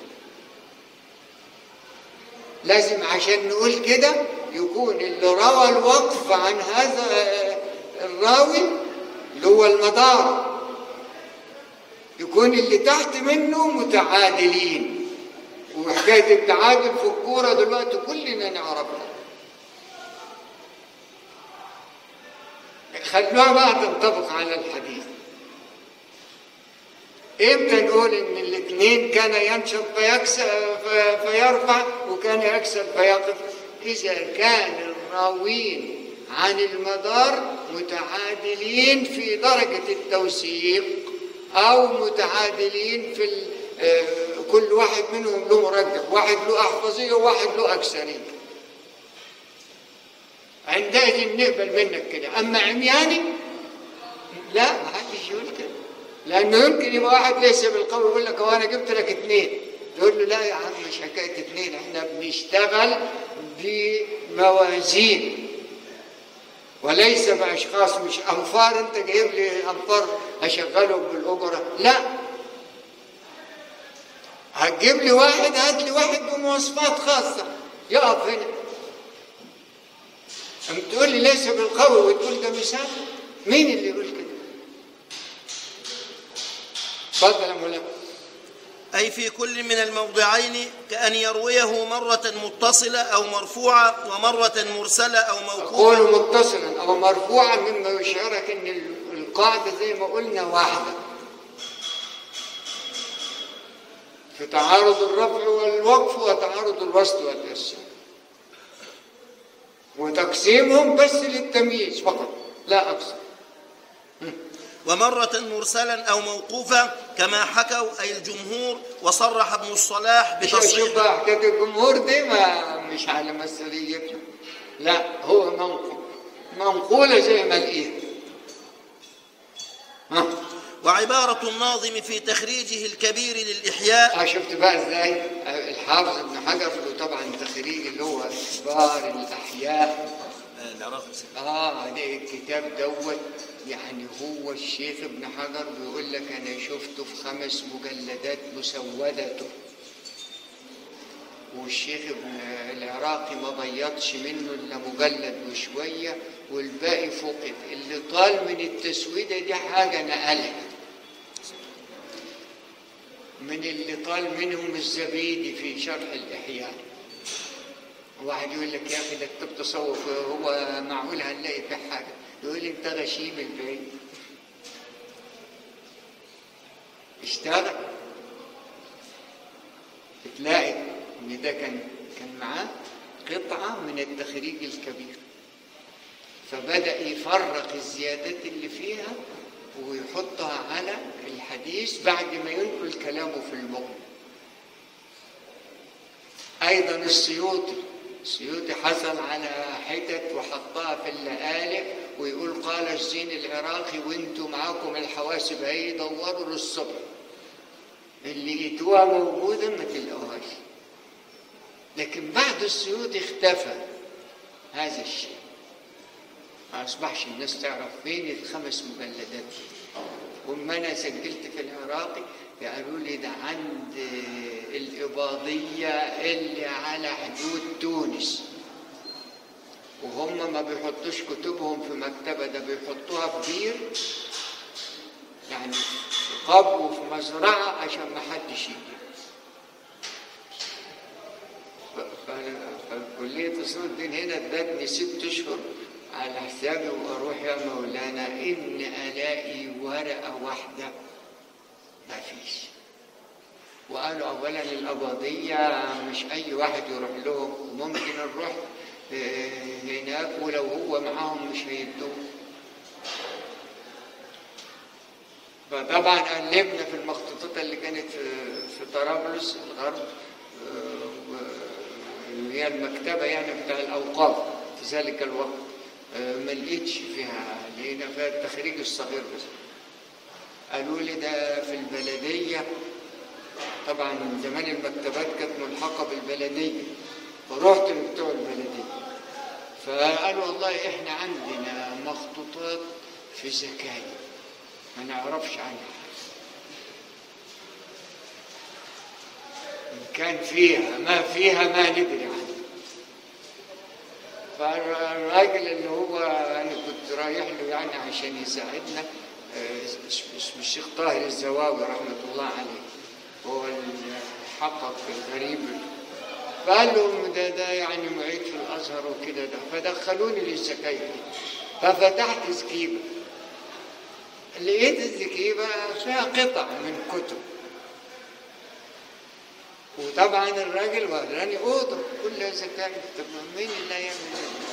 لازم عشان نقول كده يكون اللي روى الوقف عن هذا الراوي اللي هو المدار يكون اللي تحت منه متعادلين وحكاية التعادل في الكورة دلوقتي كلنا نعرفها خلوها بقى تنطبق على الحديث امتى نقول ان الاثنين كان ينشط فيكسر في- فيرفع وكان يكسر فيقف اذا كان الراوين عن المدار متعادلين في درجة التوثيق او متعادلين في ال- آه، كل واحد منهم له مرجح واحد له احفظية وواحد له اكثرية عندئذ نقبل منك كده اما عمياني لا ما حدش يقول كده لانه يمكن يبقى واحد ليس بالقوي يقول لك هو انا جبت لك اثنين تقول له لا يا عم مش حكايه اثنين احنا بنشتغل بموازين وليس باشخاص مش انفار انت جايب لي انفار هشغله بالاجره لا هتجيب لي واحد هات لي واحد بمواصفات خاصه يقف هنا أم تقول لي ليس بالقوي وتقول ده مثال مين اللي يقول كده اتفضل يا مولانا أي في كل من الموضعين كأن يرويه مرة متصلة أو مرفوعة ومرة مرسلة أو موقوفة أقول متصلا أو مرفوعا مما يشعرك أن ال- القاعدة زي ما قلنا واحدة في تعارض الرفع والوقف وتعارض الوسط والإرسال وتقسيمهم بس للتمييز فقط لا أكثر ومرة مرسلا أو موقوفا كما حكوا أي الجمهور وصرح ابن الصلاح شوف شوف بتصحيح بقى حكايه الجمهور دي ما مش على مسؤوليتنا لا هو منقول منقوله زي ما لقيها ها وعبارة الناظم في تخريجه الكبير للإحياء اه شفت بقى ازاي الحافظ ابن حجر له طبعا تخريج اللي هو اخبار الاحياء اه ده الكتاب دوت يعني هو الشيخ ابن حجر بيقول لك انا شفته في خمس مجلدات مسودته والشيخ ابن العراقي ما بيضش منه الا مجلد وشويه والباقي فقد اللي طال من التسويده دي حاجه نقلها من اللي طال منهم الزبيدي في شرح الاحياء واحد يقول لك يا اخي ده كتاب تصوف هو معقول هنلاقي فيه حاجه يقول لي انت غشيم البعيد اشتغل تلاقي ان ده كان كان معاه قطعه من التخريج الكبير فبدا يفرق الزيادات اللي فيها ويحطها على الحديث بعد ما ينقل كلامه في المغني ايضا السيوطي السيوطي حصل على حتت وحطها في اللآلئ ويقول قال الزين العراقي وانتم معاكم الحواسب هي دوروا للصبح اللي جيتوها موجوده ما تلاقوهاش لكن بعد السيوطي اختفى هذا الشيء ما اصبحش الناس تعرف فين الخمس مجلدات وما انا سجلت في العراقي قالوا لي ده عند الإباضية اللي على حدود تونس وهم ما بيحطوش كتبهم في مكتبة ده بيحطوها في بير يعني في قبر وفي مزرعة عشان ما حدش يجي ف- ف- فكلية أصول الدين هنا ادتني ست أشهر على حسابي وأروح يا مولانا إن ألاقي ورقة واحدة ما فيش وقالوا اولا الاباضيه مش اي واحد يروح لهم ممكن نروح آه، هناك ولو هو معاهم مش هيدوه فطبعا قلبنا في المخطوطات اللي كانت في في طرابلس الغرب آه، و- اللي هي المكتبه يعني بتاع الاوقاف في ذلك الوقت آه، ما لقيتش فيها لقينا فيها التخريج الصغير بس قالوا لي ده في البلديه طبعا من زمان المكتبات كانت ملحقه بالبلديه فرحت لبتوع البلديه فقالوا والله احنا عندنا مخطوطات في زكايا ما نعرفش عنها حاجه ان كان فيها ما فيها ما ندري عنها فالراجل اللي هو انا كنت رايح له يعني عشان يساعدنا آه، اسمه الشيخ طاهر الزواوي رحمه الله عليه هو اللي حقق الغريب فقال لهم ده ده يعني معيد في الازهر وكده ده فدخلوني للزكاية دي ففتحت زكيبه لقيت الزكيبه فيها قطع من كتب وطبعا الراجل وراني اوضه كلها زكاية طب مين اللي هيعمل ده؟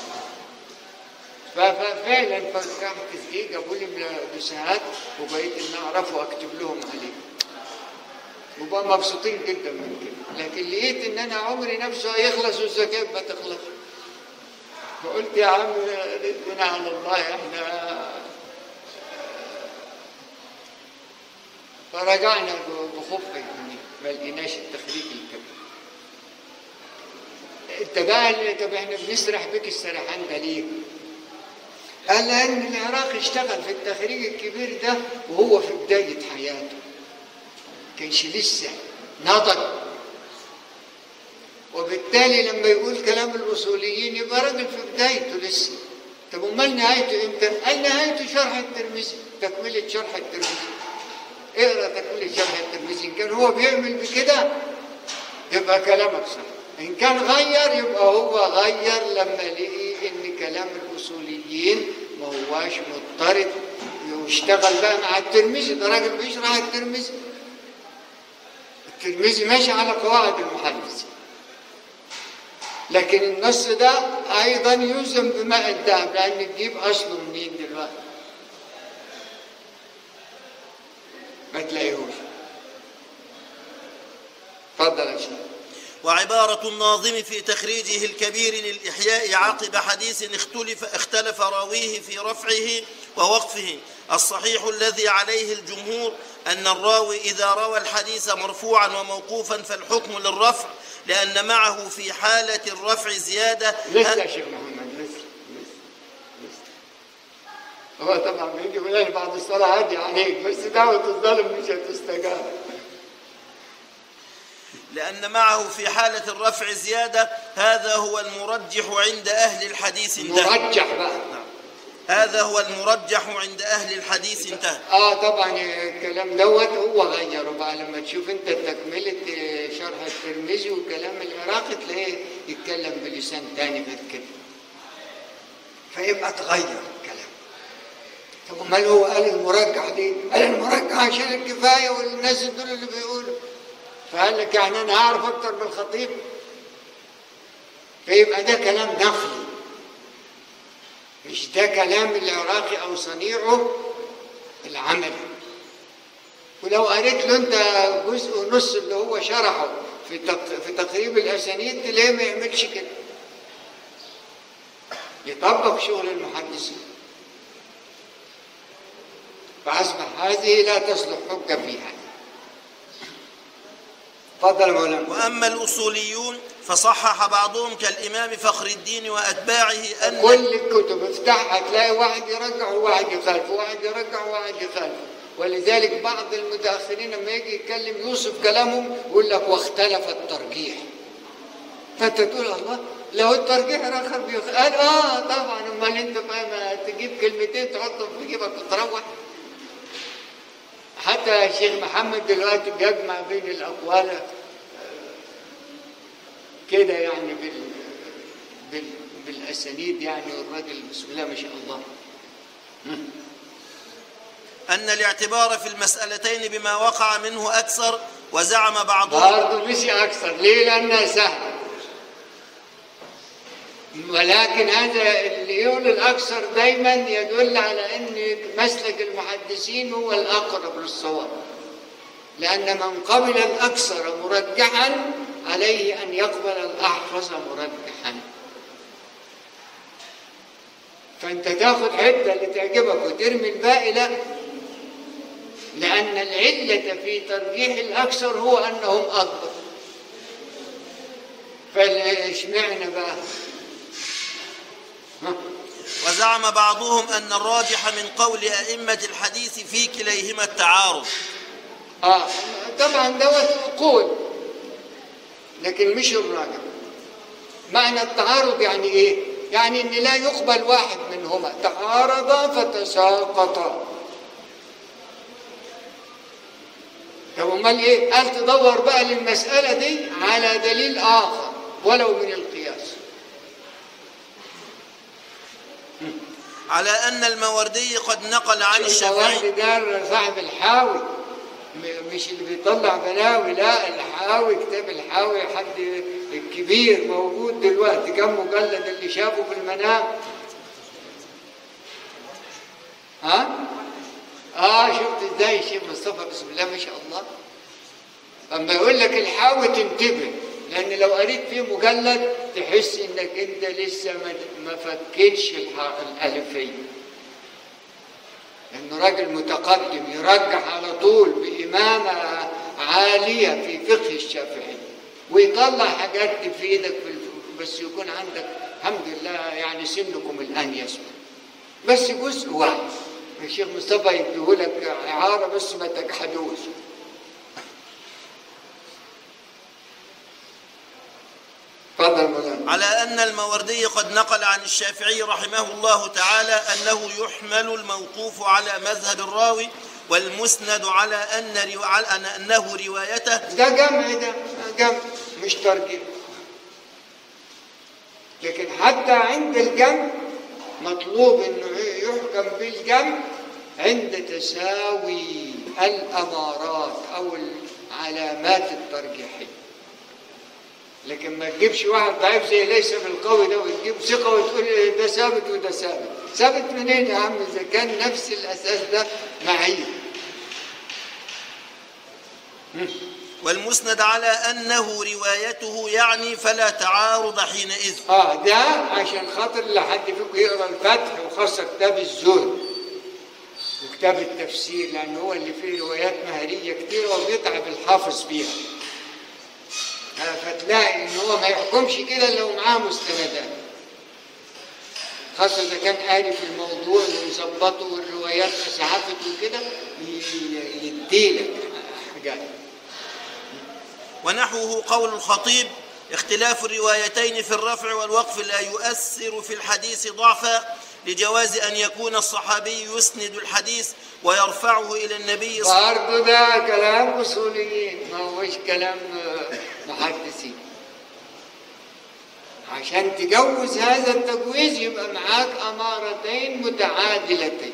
ففعلا فتحت زكيه جابوا لي بساعات وبقيت ان اعرفه اكتب لهم عليه وبقى مبسوطين جدا من كده لكن لقيت ان انا عمري نفسه هيخلص والزكاه ما تخلص فقلت يا عم رزقنا على الله احنا فرجعنا بخف يعني ما لقيناش التخريج الكبير انت بقى طب احنا بنسرح بك السرحان ده ليه؟ قال لان العراق اشتغل في التخريج الكبير ده وهو في بدايه حياته كانش لسه نضج وبالتالي لما يقول كلام الاصوليين يبقى راجل في بدايته لسه طب امال نهايته امتى؟ قال نهايته شرح الترمذي تكمله شرح الترمذي اقرا تكمله شرح الترمذي ان كان هو بيعمل بكده يبقى كلامك صح ان كان غير يبقى هو غير لما لقي ان كلام الاصوليين ما هواش مضطرد واشتغل بقى مع الترمذي ده راجل بيشرح الترمذي الترمذي ماشي على قواعد المحدث لكن النص ده ايضا يلزم بماء الذهب لان الديب اصله منين دلوقتي ما تلاقيهوش اتفضل يا شيخ وعبارة الناظم في تخريجه الكبير للإحياء عقب حديث اختلف, اختلف راويه في رفعه ووقفه الصحيح الذي عليه الجمهور أن الراوي إذا روى الحديث مرفوعا وموقوفا فالحكم للرفع لأن معه في حالة الرفع زيادة لسه يا شيخ محمد لسه لسه لسه هو طبعا بيجي يقول لي بعد الصلاة عادي عليك بس دعوة الظالم مش هتستجاب لأن معه في حالة الرفع زيادة هذا هو المرجح عند أهل الحديث انتهى مرجح بقى هذا هو المرجح عند أهل الحديث انتهى اه طبعا الكلام دوت هو غيره بقى لما تشوف انت تكملة شرح الترمذي وكلام العراقي تلاقيه يتكلم بلسان تاني غير كده فيبقى اتغير الكلام طب امال هو قال المرجح ليه؟ قال المرجح عشان الكفايه والناس دول اللي بيقولوا فقال لك يعني انا هعرف اكتر من الخطيب فيبقى ده كلام نقلي مش ده كلام العراقي او صنيعه العملي ولو قريت له انت جزء ونص اللي هو شرحه في تق- في تقريب الاسانيد تلاقيه ما يعملش كده يطبق شغل المحدثين فاصبح هذه لا تصلح حجه فيها تفضل يا مولانا وأما الأصوليون فصحح بعضهم كالإمام فخر الدين وأتباعه أن كل الكتب افتحها تلاقي واحد يرجع وواحد يخالف وواحد يرجع وواحد يخالف ولذلك بعض المتاخرين لما يجي يتكلم يوصف كلامهم يقول لك واختلف الترجيح فانت تقول الله لو الترجيح الاخر بيخ... قال اه طبعا امال انت فاهم تجيب كلمتين تحطهم في جيبك وتروح حتى الشيخ محمد دلوقتي بيجمع بين الاقوال آه، كده يعني بال... بال... بالاسانيد يعني والراجل بسم الله ما شاء الله أن الاعتبار في المسألتين بما وقع منه أكثر وزعم بعضهم برضه مش اكثر ليه لانها سهله ولكن هذا اللي يقول الاكثر دايما يدل على ان مسلك المحدثين هو الاقرب للصواب لان من قبل الاكثر مرجحا عليه ان يقبل الاحفظ مرجحا فانت تاخد حته اللي تعجبك وترمي الباقي لا لأن العلة في ترجيح الأكثر هو أنهم أكبر فاشمعنى بقى؟ ها؟ وزعم بعضهم أن الراجح من قول أئمة الحديث في كليهما التعارض آه طبعا دوت قول لكن مش الراجح معنى التعارض يعني إيه؟ يعني إن لا يقبل واحد منهما تعارضا فتساقطا طب امال ايه؟ قال تدور بقى للمسألة دي على دليل آخر ولو من القياس على أن الموردي قد نقل عن الشافعي الشافعي ده صاحب الحاوي م- مش اللي بيطلع بلاوي لا الحاوي كتاب الحاوي حد الكبير موجود دلوقتي كم مجلد اللي شافه في المنام ها؟ اه شفت ازاي الشيخ مصطفى بسم الله ما شاء الله اما يقول لك الحاوي تنتبه لان لو قريت فيه مجلد تحس انك انت لسه ما ما فكتش الح- الالفيه انه راجل متقدم يرجح على طول بامامه عاليه في فقه الشافعي ويطلع حاجات تفيدك في الف... بس يكون عندك الحمد لله يعني سنكم الان يسمع بس جزء واحد الشيخ مصطفى يديهولك اعاره بس ما تجحدوش اتفضل مولانا على أن الموردي قد نقل عن الشافعي رحمه الله تعالى أنه يحمل الموقوف على مذهب الراوي والمسند على أن رو... على أن- أنه روايته ده جمع ده جمع مش ترجمة لكن حتى عند الجمع مطلوب انه يحكم بالجمع عند تساوي الامارات او العلامات الترجيحيه لكن ما تجيبش واحد ضعيف زي ليس بالقوي ده وتجيب ثقه وتقول إيه ده ثابت وده ثابت ثابت منين يا عم اذا كان نفس الاساس ده معين والمسند على أنه روايته يعني فلا تعارض حينئذ اه ده عشان خاطر لحد فيكم يقرا الفتح وخاصه كتاب الزهد وكتاب التفسير لان هو اللي فيه روايات مهريه كتير وبيتعب الحافظ فيها آه، فتلاقي ان هو ما يحكمش كده لو معاه مستندات خاصة إذا كان قاري في الموضوع ومظبطه والروايات مسحفت وكده ي- يديلك حاجات ونحوه قول الخطيب اختلاف الروايتين في الرفع والوقف لا يؤثر في الحديث ضعفا لجواز أن يكون الصحابي يسند الحديث ويرفعه إلى النبي صلى برضه ده كلام اصوليين ما هوش كلام آه، محدثين عشان تجوز هذا التجويز يبقى معاك امارتين متعادلتين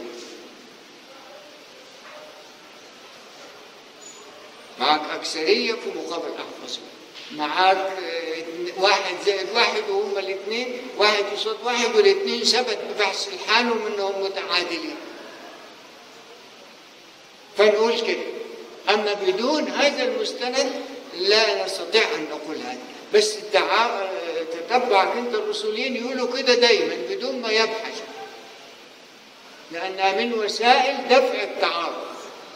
معاك اكثريه في مقابل احفظ معاك آه، اتن- واحد زائد واحد وهما الاثنين واحد قصاد واحد والاثنين ثبت ببحث الحانهم انهم متعادلين فنقول كده أما بدون هذا المستند لا نستطيع أن نقول هذا بس التع... تتبع أنت الرسولين يقولوا كده دايما بدون ما يبحث لأنها من وسائل دفع التعارض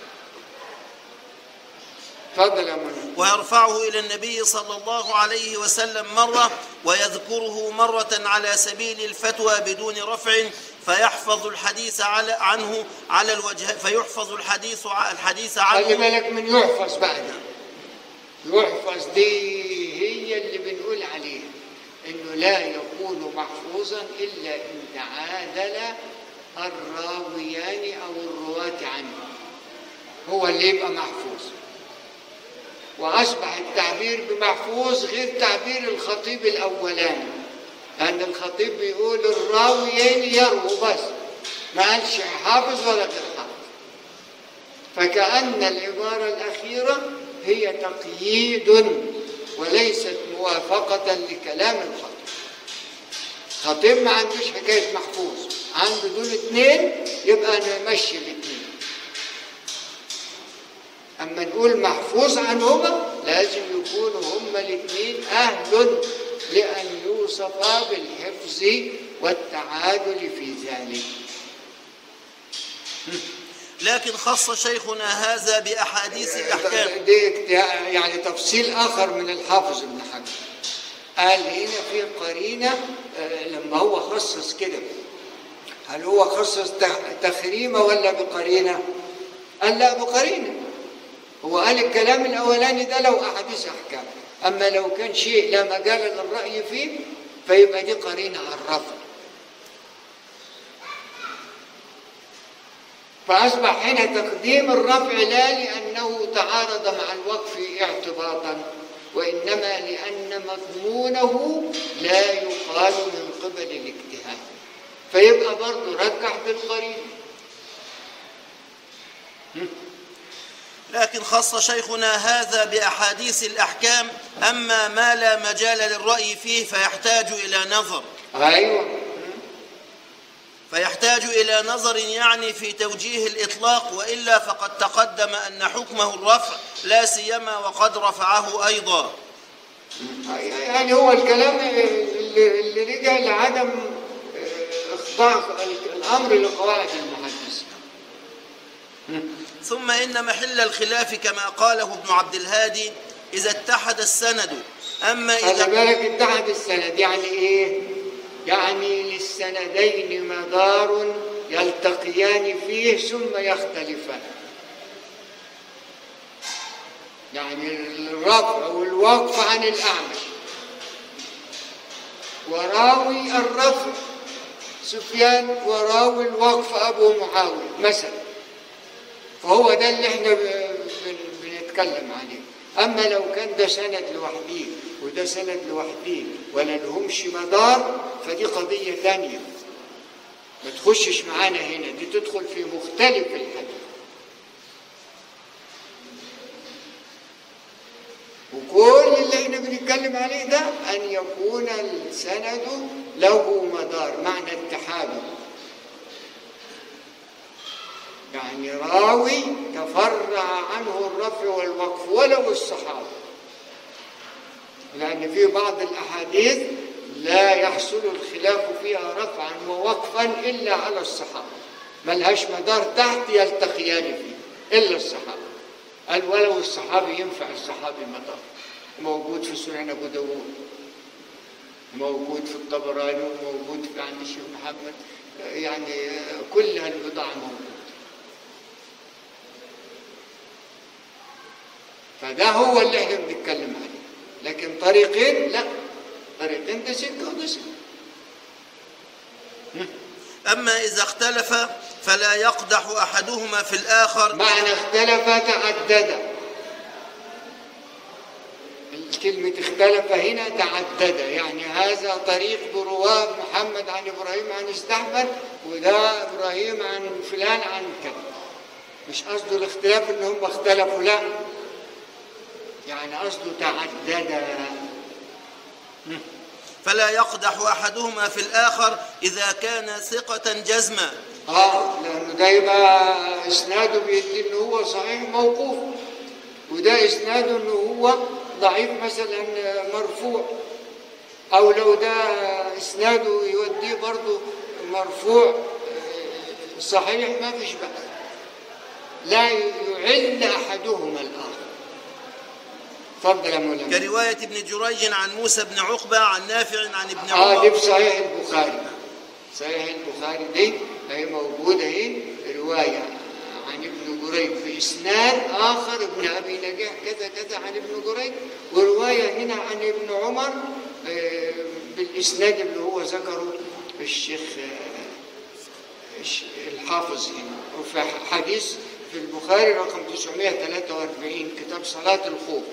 تفضل يا منى ويرفعه إلى النبي صلى الله عليه وسلم مرة ويذكره مرة على سبيل الفتوى بدون رفع فيحفظ الحديث على عنه على الوجه فيحفظ الحديث ع- الحديث خلي عنه بالك من يحفظ بقى ده يحفظ دي هي اللي بنقول عليها انه لا يكون محفوظا الا ان تعادل الراويان او الرواة عنه هو اللي يبقى محفوظ واصبح التعبير بمحفوظ غير تعبير الخطيب الاولاني لان الخطيب بيقول الراويين يرووا بس ما قالش حافظ ولا غير حافظ فكأن العبارة الأخيرة هي تقييد وليست موافقة لكلام الخطيب خطيب ما عندوش حكاية محفوظ عنده دول اتنين يبقى نمشي الاتنين أما نقول محفوظ عنهما لازم يكونوا هما الاتنين أهل لأن يوصفا بالحفظ والتعادل في ذلك لكن خص شيخنا هذا بأحاديث الأحكام دي اجتهاد- يعني تفصيل اخر من الحافظ ابن حجر قال هنا في قرينه آه، لما هو خصص كده هل هو خصص تخ- تخريمه ولا بقرينه؟ قال لا بقرينه هو قال الكلام الاولاني ده لو احاديث احكام اما لو كان شيء لا مجال للراي فيه فيبقى دي قرينه على الرفض فأصبح هنا تقديم الرفع لا لأنه تعارض مع الوقف اعتباطا وإنما لأن مضمونه لا يقال من قبل الاجتهاد فيبقى برضه رجح بالقرين لكن خص شيخنا هذا بأحاديث الأحكام أما ما لا مجال للرأي فيه فيحتاج إلى نظر أيوه فيحتاج إلى نظر يعني في توجيه الإطلاق وإلا فقد تقدم أن حكمه الرفع لا سيما وقد رفعه أيضا يعني هو الكلام اللي, اللي رجع لعدم آه، إخضاع الأمر لقواعد المحدث ثم إن محل الخلاف كما قاله ابن عبد الهادي إذا اتحد السند أما خلي إذا بالك اتحد السند يعني ايه؟ يعني للسندين مدار يلتقيان فيه ثم يختلفان. يعني الرفع والوقف عن الأعمش وراوي الرفع سفيان وراوي الوقف أبو معاوية مثلا فهو ده اللي احنا ب- بن- بنتكلم عليه اما لو كان ده سند لوحده وده سند لوحده ولا لهمش مدار فدي قضيه ثانيه ما تخشش معانا هنا دي تدخل في مختلف الحديث وكل اللي احنا بنتكلم عليه ده ان يكون السند له مدار معنى اتحاده يعني راوي تفرع عنه الرفع والوقف ولو الصحابة لأن في بعض الأحاديث لا يحصل الخلاف فيها رفعا ووقفا إلا على الصحابة ملهاش مدار تحت يلتقيان فيه إلا الصحابة قال ولو الصحابي ينفع الصحابي مدار موجود في سنن أبو داود موجود في الطبراني وموجود في عند الشيخ محمد يعني كل هالبضاعة موجودة فده هو اللي احنا بنتكلم عليه لكن طريقين لا طريقين ده سكة وده سكة أما إذا اختلف فلا يقدح أحدهما في الآخر معنى اختلف تعدد كلمة اختلف هنا تعدد يعني هذا طريق برواه محمد عن إبراهيم عن استحبر وده إبراهيم عن فلان عن كذا مش قصده الاختلاف ان هم اختلفوا لا يعني قصده تعدد فلا يقدح أحدهما في الآخر إذا كان ثقة جزما اه لانه ده يبقى اسناده بيدي ان هو صحيح موقوف وده اسناده ان هو ضعيف مثلا مرفوع او لو ده اسناده يوديه برضه مرفوع آه، صحيح ما فيش بأس لا يعل احدهما الاخر تفضل يا مولانا كرواية ابن جريج عن موسى بن عقبة عن نافع عن ابن اه دي عمر في صحيح البخاري صحيح البخاري دي هي موجودة اهي رواية عن ابن جريج بإسناد آخر ابن أبي نجاح كذا كذا عن ابن جريج ورواية هنا عن ابن عمر آه، بالإسناد اللي هو ذكره الشيخ آه، الش- الحافظ هنا وفي حديث في البخاري رقم 943 كتاب صلاة الخوف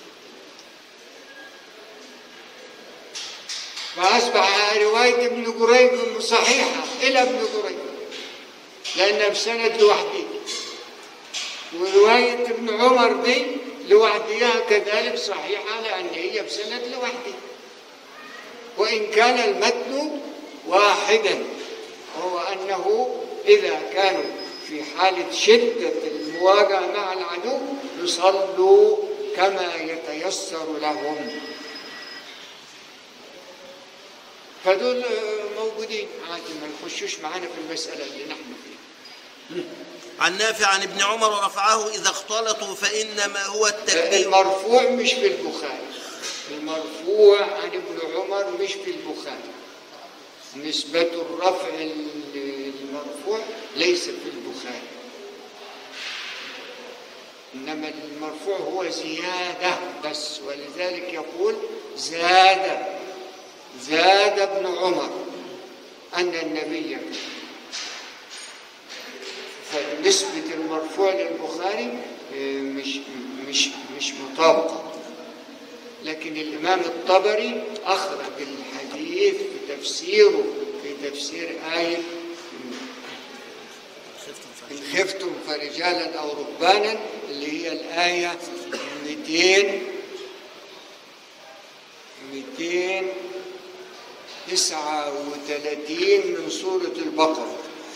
فأصبح رواية ابن جريج صحيحة إلى ابن جريج لأنها بسند لوحده ورواية ابن عمر دي لوحدها كذلك صحيحة لأن هي بسند لوحده وإن كان المتن واحدا وهو أنه إذا كانوا في حالة شدة المواجهة مع العدو يصلوا كما يتيسر لهم فدول آه، موجودين عادي ما يخشوش معانا في المسألة اللي نحن فيها عن نافع عن ابن عمر رفعه إذا اختلطوا فإنما هو التكبير المرفوع مش في البخاري المرفوع عن ابن عمر مش في البخاري نسبة الرفع المرفوع ليس في البخاري إنما المرفوع هو زيادة بس ولذلك يقول زاد زاد ابن عمر أن النبي فنسبة المرفوع للبخاري آه، مش مش مش مطابقة لكن الإمام الطبري أخرج الحديث في تفسيره في تفسير آية إن خفتم فرجالا أو ركبانا اللي هي الآية 200 239 من سورة البقرة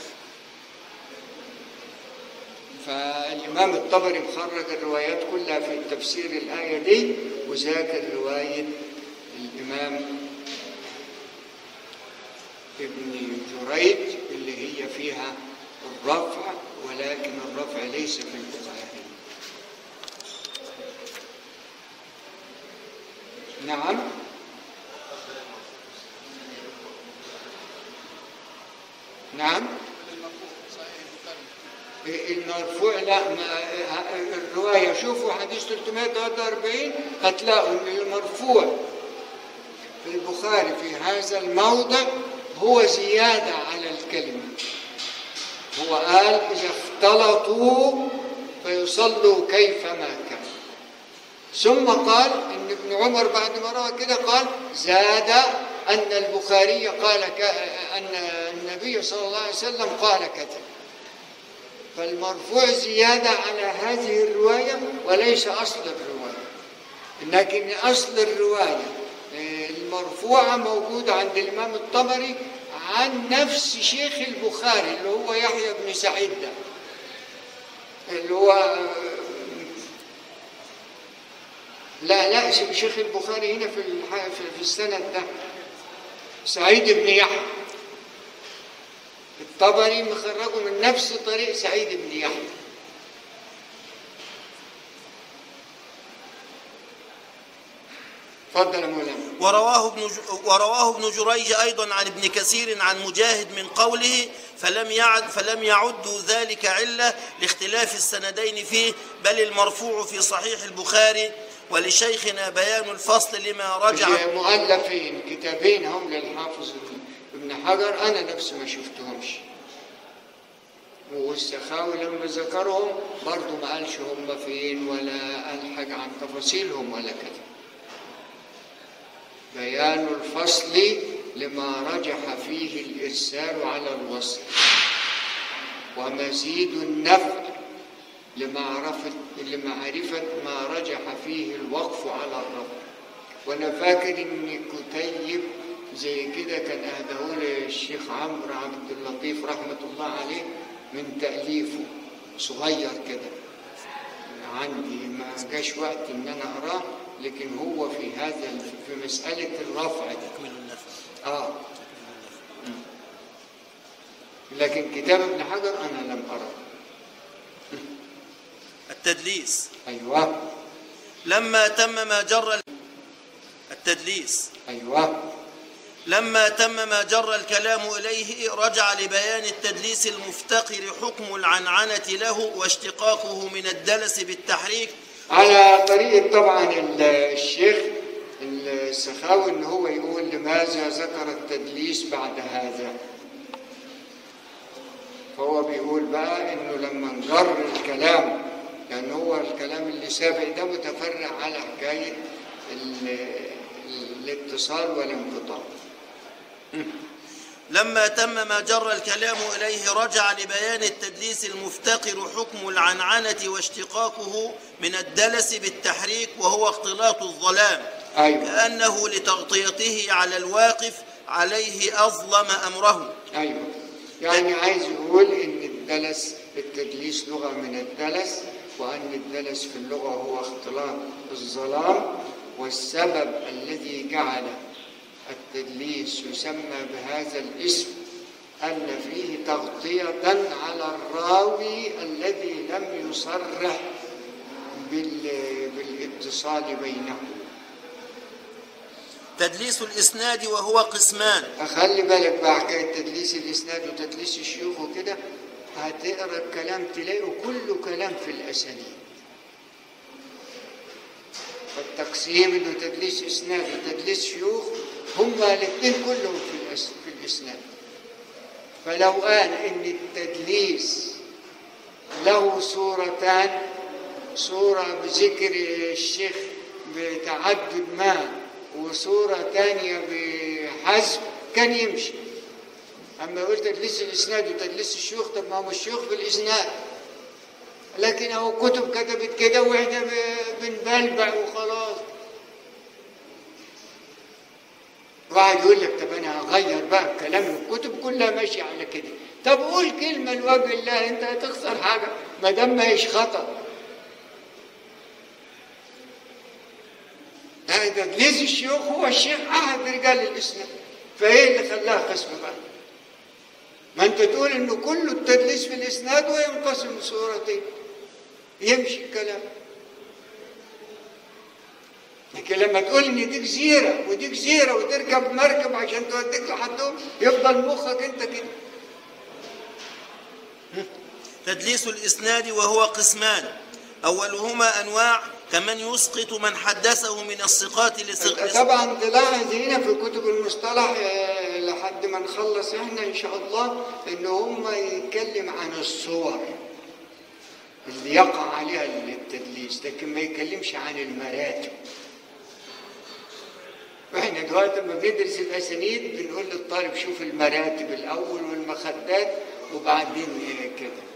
فالإمام الطبري مخرج الروايات كلها في تفسير الآية دي وذاكر رواية الإمام ابن جريج اللي هي فيها الرفع ولكن الرفع ليس في البخاري نعم نعم المرفوع لا ما الرواية شوفوا حديث 343 هتلاقوا ان المرفوع في البخاري في هذا الموضع هو زيادة على الكلمة هو قال إذا اختلطوا فيصلوا كيفما كان ثم قال ان ابن عمر بعد ما راى كده قال زاد ان البخاري قال ك... ان النبي صلى الله عليه وسلم قال كذا فالمرفوع زياده على هذه الروايه وليس اصل الروايه لكن اصل الروايه آه، المرفوعه موجوده عند الامام الطبري عن نفس شيخ البخاري اللي هو يحيى بن سعيد ده اللي هو لا لا شيخ البخاري هنا في الح- في- في السند ده سعيد بن يحيى الطبري مخرجه من نفس طريق سعيد بن يحيى اتفضل يا مولانا ورواه ابن ج- ورواه ابن جريج ايضا عن ابن كثير عن مجاهد من قوله فلم يعد فلم يعدوا ذلك عله لاختلاف السندين فيه بل المرفوع في صحيح البخاري ولشيخنا بيان الفصل لما رجع مؤلفين كتابين هم للحافظ ابن حجر انا نفسي ما شفتهمش والسخاوي لما ذكرهم برضه ما قالش هم فين ولا قال حاجه عن تفاصيلهم ولا كده بيان الفصل لما رجح فيه الارسال على الوصل ومزيد النفع لمعرفة لمعرفة ما رجح فيه الوقف على الرفع وأنا فاكر إن كتيب زي كده كان أهداه لي الشيخ عمرو عبد اللطيف رحمة الله عليه من تأليفه صغير كده عندي ما جاش وقت إن أنا أقراه لكن هو في هذا في مسألة الرفع دي تكمل النفع آه لكن كتاب ابن حجر أنا لم أراه التدليس أيوه لما تم ما جر التدليس أيوه لما تم ما جر الكلام إليه رجع لبيان التدليس المفتقر حكم العنعنة له واشتقاقه من الدلس بالتحريك على طريقة طبعا ال- الشيخ السخاوي ان هو يقول لماذا ذكر التدليس بعد هذا فهو بيقول بقى انه لما نجر الكلام لان هو الكلام اللي سابق ده متفرع على حكاية ال- الاتصال والانقطاع لما تم ما جر الكلام إليه رجع لبيان التدليس المفتقر حكم العنعنة واشتقاقه من الدلس بالتحريك وهو اختلاط الظلام ايوه كأنه لتغطيته على الواقف عليه أظلم أمره ايوه يعني عايز يقول ان الدلس التدليس لغه من الدلس وان الدلس في اللغه هو اختلاط الظلام والسبب الذي جعل التدليس يسمى بهذا الاسم ان فيه تغطيه على الراوي الذي لم يصرح بال- بالاتصال بينهم تدليس الإسناد وهو قسمان خلي بالك بقى حكايه تدليس الاسناد وتدليس الشيوخ وكده هتقرا الكلام تلاقيه كله كلام في الاسانيد فالتقسيم انه تدليس اسناد وتدليس شيوخ هما الاثنين كلهم في الأس... في الاسناد فلو قال ان التدليس له صورتان صورة بذكر الشيخ بتعدد ما وصورة تانية بحذف كان يمشي أما قلت تدليس الإسناد وتدليس الشيوخ طب ما هو الشيوخ في الإسناد لكن أهو كتب كتبت كده وإحنا ب- بنبلبع وخلاص واحد يقول لك طب أنا هغير بقى الكلام الكتب كلها ماشية على كده طب قول كلمة لوجه الله أنت هتخسر حاجة ما دام ما هيش خطأ ده تدليس الشيوخ هو الشيخ أحد رجال الإسلام فإيه اللي خلاه قسم بقى؟ ما أنت تقول إنه كله التدليس في الإسناد وينقسم لصورتين يمشي الكلام لكن لما تقول إن دي جزيرة ودي جزيرة وتركب مركب عشان توديك لحدهم يفضل مخك أنت كده تدليس الإسناد وهو قسمان أولهما أنواع كمن يسقط من حدثه من الثقات لثق طبعا تلاحظ هنا في كتب المصطلح آه، لحد ما نخلص احنا ان شاء الله ان هم يتكلم عن الصور اللي يقع عليها التدليس لكن ما يتكلمش عن المراتب واحنا دلوقتي لما بندرس الاسانيد بنقول للطالب شوف المراتب الاول والمخدات وبعدين آه، كده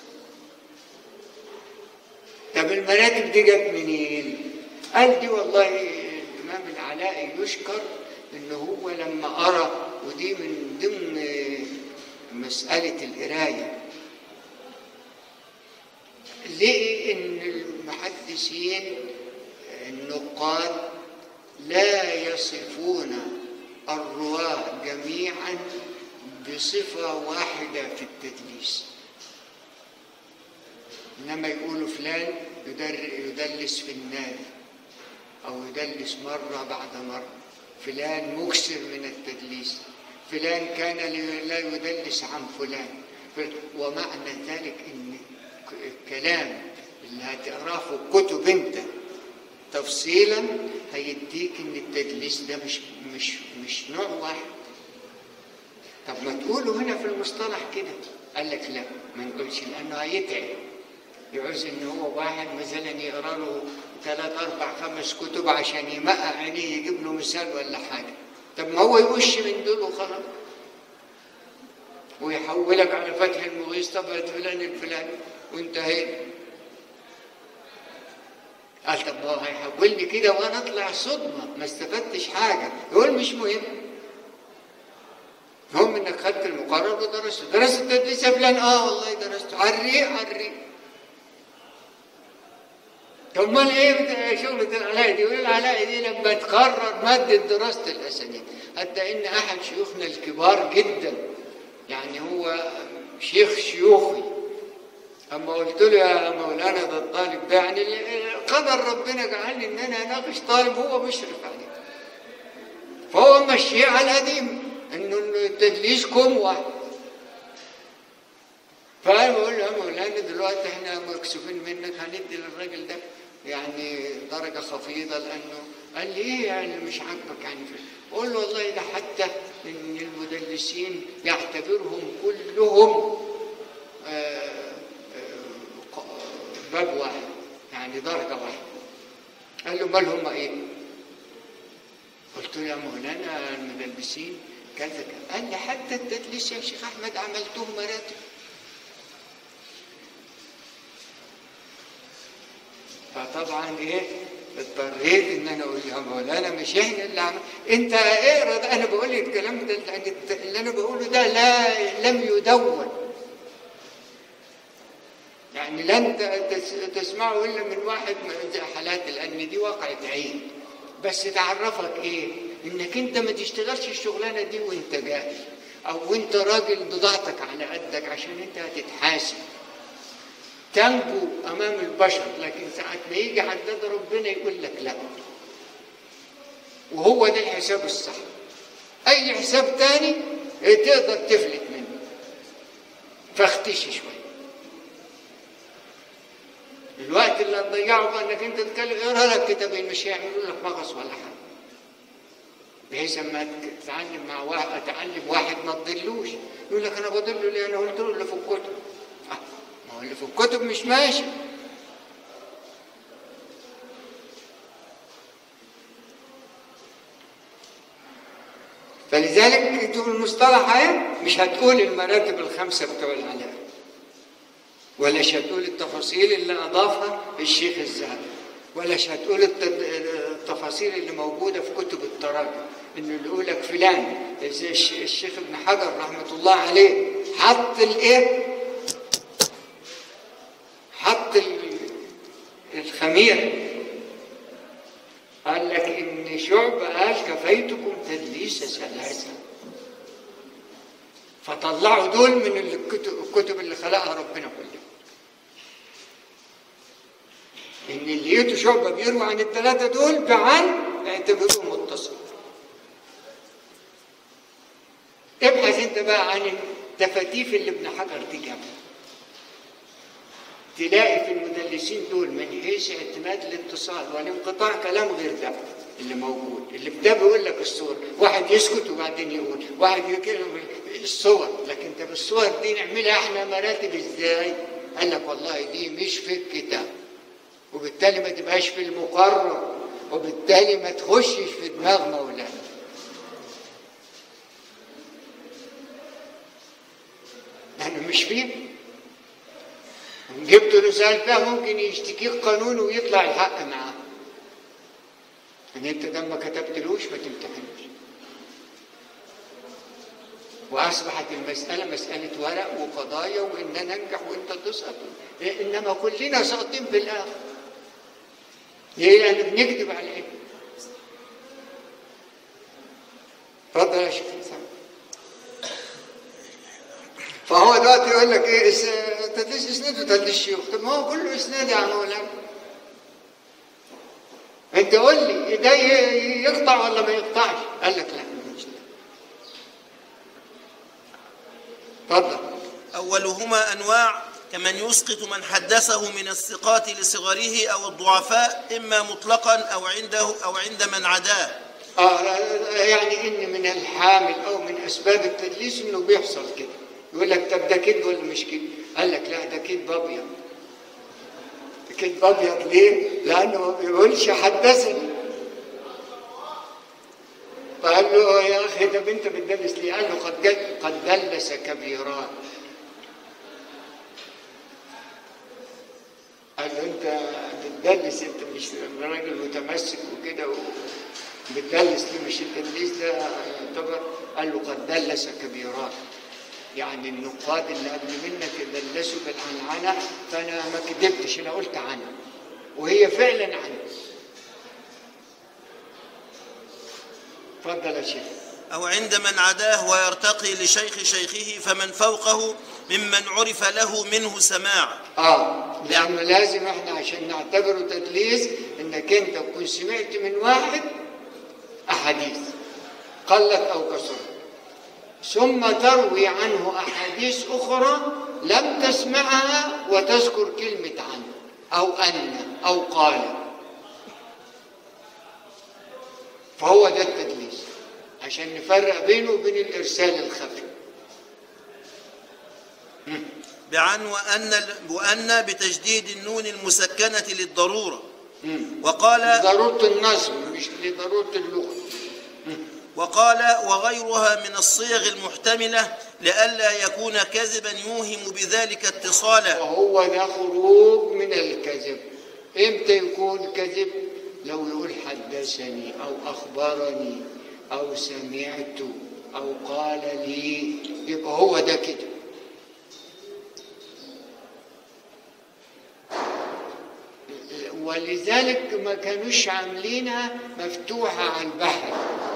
طب المراتب دي جت منين؟ قال دي والله الإمام العلائي يشكر إن هو لما قرأ ودي من ضمن مسألة القراية لقي ان المحدثين النقاد لا يصفون الرواة جميعا بصفة واحدة في التدليس إنما يقولوا فلان يدر- يدلس في النادي أو يدلس مرة بعد مرة فلان مكسر من التدليس فلان كان لا- لا يدلس عن فلان ف- ومعنى ذلك ان ك- الكلام اللي هتقراه في الكتب انت تفصيلا هيديك ان التدليس ده مش مش مش نوع واحد طب ما تقولوا هنا في المصطلح كده قال لك لا ما نقولش لانه هيتعب يعوز ان هو واحد مثلا يقرا له ثلاث اربع خمس كتب عشان يمقع عينيه يجيب له مثال ولا حاجه طب ما هو يوش من دول وخلاص ويحولك على فتح المغيث طب فلان الفلاني وانتهينا قال طب ما هو هيحولني كده وانا اطلع صدمه ما استفدتش حاجه يقول مش مهم المهم انك خدت المقرر ودرسته درست التدريس يا فلان اه والله درسته عريق عريق طب امال ايه بتا- شغلة العلاء دي؟ يقول العلاء دي لما تقرر مادة دراسة الاسانيد حتى ان احد شيوخنا الكبار جدا يعني هو شيخ شيوخي اما قلت له يا مولانا ده الطالب ده يعني قدر ربنا جعلني ان انا اناقش طالب هو مشرف عليه فهو مشيه على القديم انه التدليس كوم واحد فانا بقول له يا مولانا دلوقتي احنا مكسوفين منك هندي للراجل ده يعني درجه خفيضه لانه قال لي ايه يعني مش عاجبك يعني في قول له والله ده حتى ان المدلسين يعتبرهم كلهم آه، آه، باب واحد يعني درجه واحده قال له مال هم ايه؟ قلت له يا مولانا المدلسين كذا كذا قال لي حتى التدليس يا شيخ احمد عملتهم مراتب فطبعا ايه اضطريت ان انا اقول يا مولانا مش احنا اللي عمل انت اقرا ده انا بقول لك الكلام ده اللي- اللي انا بقوله ده لا لم يدون يعني لن ت- تس- تسمعه الا من واحد من زي حالاتي لان دي واقعة عين بس تعرفك ايه انك انت ما تشتغلش الشغلانه دي وانت جاهل او وانت راجل بضاعتك على قدك عشان انت هتتحاسب تنجو امام البشر لكن ساعه ما يجي عداد ربنا يقول لك لا وهو ده الحساب الصح اي حساب تاني تقدر تفلت منه فاختشي شويه الوقت اللي هتضيعه في انك انت تتكلم اقرا لك كتابين مش هيعملوا لك مغص ولا حاجه بحيث اما تتعلم مع واحد اتعلم واحد ما تضلوش يقول لك انا بضله ليه انا قلت له اللي في الكتب آه، ما هو اللي في الكتب مش ماشي فلذلك تقول المصطلح اهي مش هتقول المراتب الخمسه بتوع العلاء ولا هتقول التفاصيل اللي اضافها الشيخ الذهبي ولا هتقول الت- التفاصيل اللي موجوده في كتب التراجم انه اللي يقول لك فلان زي الش- الشيخ ابن حجر رحمه الله عليه حط الايه حط ال- الخميره قال لك ان شعب قال كفيتكم تدليس ثلاثه فطلعوا دول من الكتب, الكتب اللي خلقها ربنا كلها ان اللي لقيته شعبه بيروي عن الثلاثه دول بعن اعتبروه متصل ابحث انت بقى عن التفاتيف اللي ابن حجر دي جابها تلاقي في المدلسين دول من حيث اعتماد الاتصال والانقطاع كلام غير ده اللي موجود اللي في ده بيقول لك الصور واحد يسكت وبعدين يقول واحد يتكلم الصور لكن طب الصور دي نعملها احنا مراتب ازاي قال لك والله دي مش في الكتاب وبالتالي ما تبقاش في المقرر وبالتالي ما تخشش في دماغ مولانا لانه مش فيه جبت رسالة فيها ممكن يشتكيك قانون ويطلع الحق معاه ان انت ده ما كتبتلوش ما تمتحنش واصبحت المساله مساله ورق وقضايا وان انا انجح وانت تسقط انما كلنا ساقطين في الاخر ليه؟ لان بنكذب على العلم اتفضل يا شيخ حسام فهو دلوقتي يقول لك ايه اس- تدليس اسناد وتدليس شيوخ طب ما هو كله اسناد يا مولانا انت قول لي ده ي- يقطع ولا ما يقطعش قال لك لا مش ده. اتفضل أولهما أنواع كمن يسقط من حدثه من الثقات لصغره أو الضعفاء إما مطلقا أو عنده أو عند من عداه آه يعني ان من الحامل او من اسباب التدليس انه بيحصل كده يقول لك طب ده كذب ولا مش كذب؟ قال لك لا ده كذب ابيض كذب ابيض ليه؟ لانه ما بيقولش حدثني فقال له يا اخي طب انت بتدلس ليه؟ قال له قد جل- قد دلس كبيران قال له انت بتدلس انت مش راجل متمسك وكده بتدلس ليه مش التدليس ده يعتبر قال له قد دلس كبيران يعني النقاد اللي قبل منك دلسوا بالعنعنه فانا ما كذبتش انا قلت عنها وهي فعلا عنها اتفضل يا شيخ أو عند من عداه ويرتقي لشيخ شيخه فمن فوقه ممن عرف له منه سماع اه لانه لازم احنا عشان نعتبره تدليس انك انت تكون سمعت من واحد احاديث قلت او كثرت ثم تروي عنه احاديث اخرى لم تسمعها وتذكر كلمه عنه او ان او قال فهو ده التدليس عشان نفرق بينه وبين الارسال الخفي بعن وأن وأن بتجديد النون المسكنة للضرورة مم. وقال ضروره النظم مش لضروره اللغه وقال وغيرها من الصيغ المحتملة لئلا يكون كذبا يوهم بذلك اتصالا وهو ده خروج من الكذب امتى يكون كذب لو يقول حدثني او اخبرني او سمعت او قال لي يبقى هو ده كده ولذلك ما كانوش عاملينها مفتوحة على البحر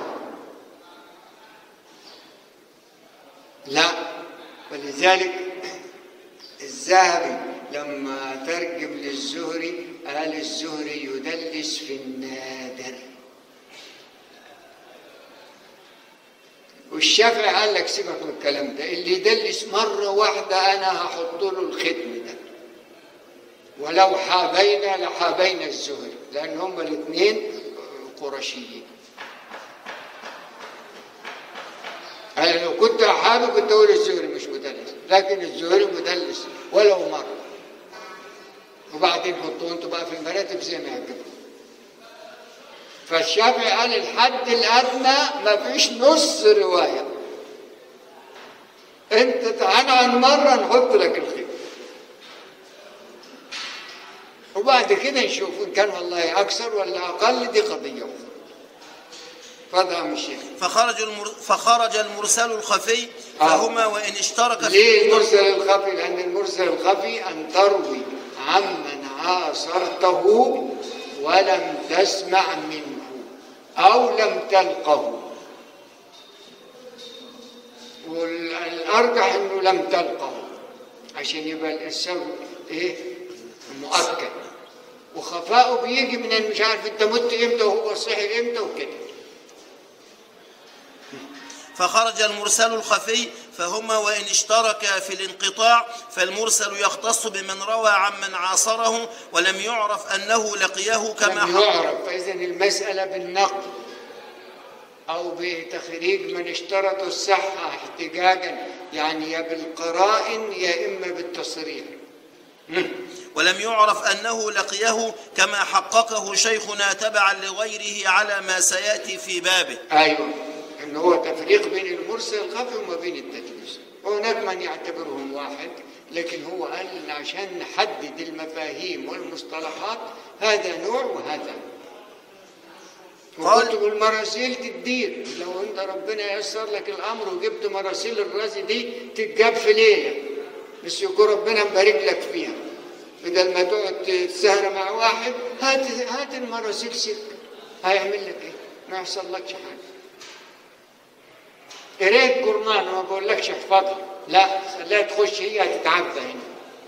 لا ولذلك الذهبي لما ترجم للزهري قال الزهري يدلس في النادر والشافعي قال لك سيبك من الكلام ده اللي يدلس مرة واحدة أنا هحط له الختم ده ولو حابينا لحابينا الزهري لأن هما الاثنين قرشيين أنا لو كنت أحابب كنت أقول الزهري مش مدلس لكن الزهري مدلس ولو مرة وبعدين حطوه انتوا بقى في المراتب زي ما يعجبكم فالشافعي قال الحد الأدنى ما فيش نص رواية أنت تعالى عن مرة نحط لك الخير وبعد كده نشوف إن كان والله أكثر ولا أقل دي قضية أخرى اتفضل يا عم الشيخ فخرج المر... فخرج المرسل الخفي آه. فهما وإن اشترك ليه المرسل الخفي؟ لأن المرسل الخفي أن تروي عمن عاصرته ولم تسمع منه أو لم تلقه والأرجح أنه لم تلقه عشان يبقى الإرسال إيه؟ مؤكد وخفاؤه بيجي من إن مش عارف أنت مت إمتى وهو صحي إمتى وكده فخرج المرسل الخفي فهما وإن اشتركا في الانقطاع فالمرسل يختص بمن روى عمن عاصره ولم يعرف أنه لقيه كما لم حق يعرف فإذا المسألة بالنقل أو بتخريج من اشترطوا الصحة احتجاجا يعني يا بالقرائن يا إما بالتصريح ولم يعرف أنه لقيه كما حققه شيخنا تبعا لغيره على ما سيأتي في بابه أيوة إن هو تفريق بين المرسل الخفي وما بين التدليس وهناك من يعتبرهم واحد لكن هو قال إن عشان نحدد المفاهيم والمصطلحات هذا نوع وهذا نوع قال- وكتب المراسيل تدير لو انت ربنا ييسر لك الامر وجبت مراسيل الرازي دي تتجاب في ليله بس يكون ربنا مبارك لك فيها بدل ما تقعد تسهر مع واحد هات هات المراسيل سكه هيعمل لك ايه؟ ما يحصل لكش حاجه قريت جورنال ما بقولكش احفظها لا خليها تخش هي هتتعبى هنا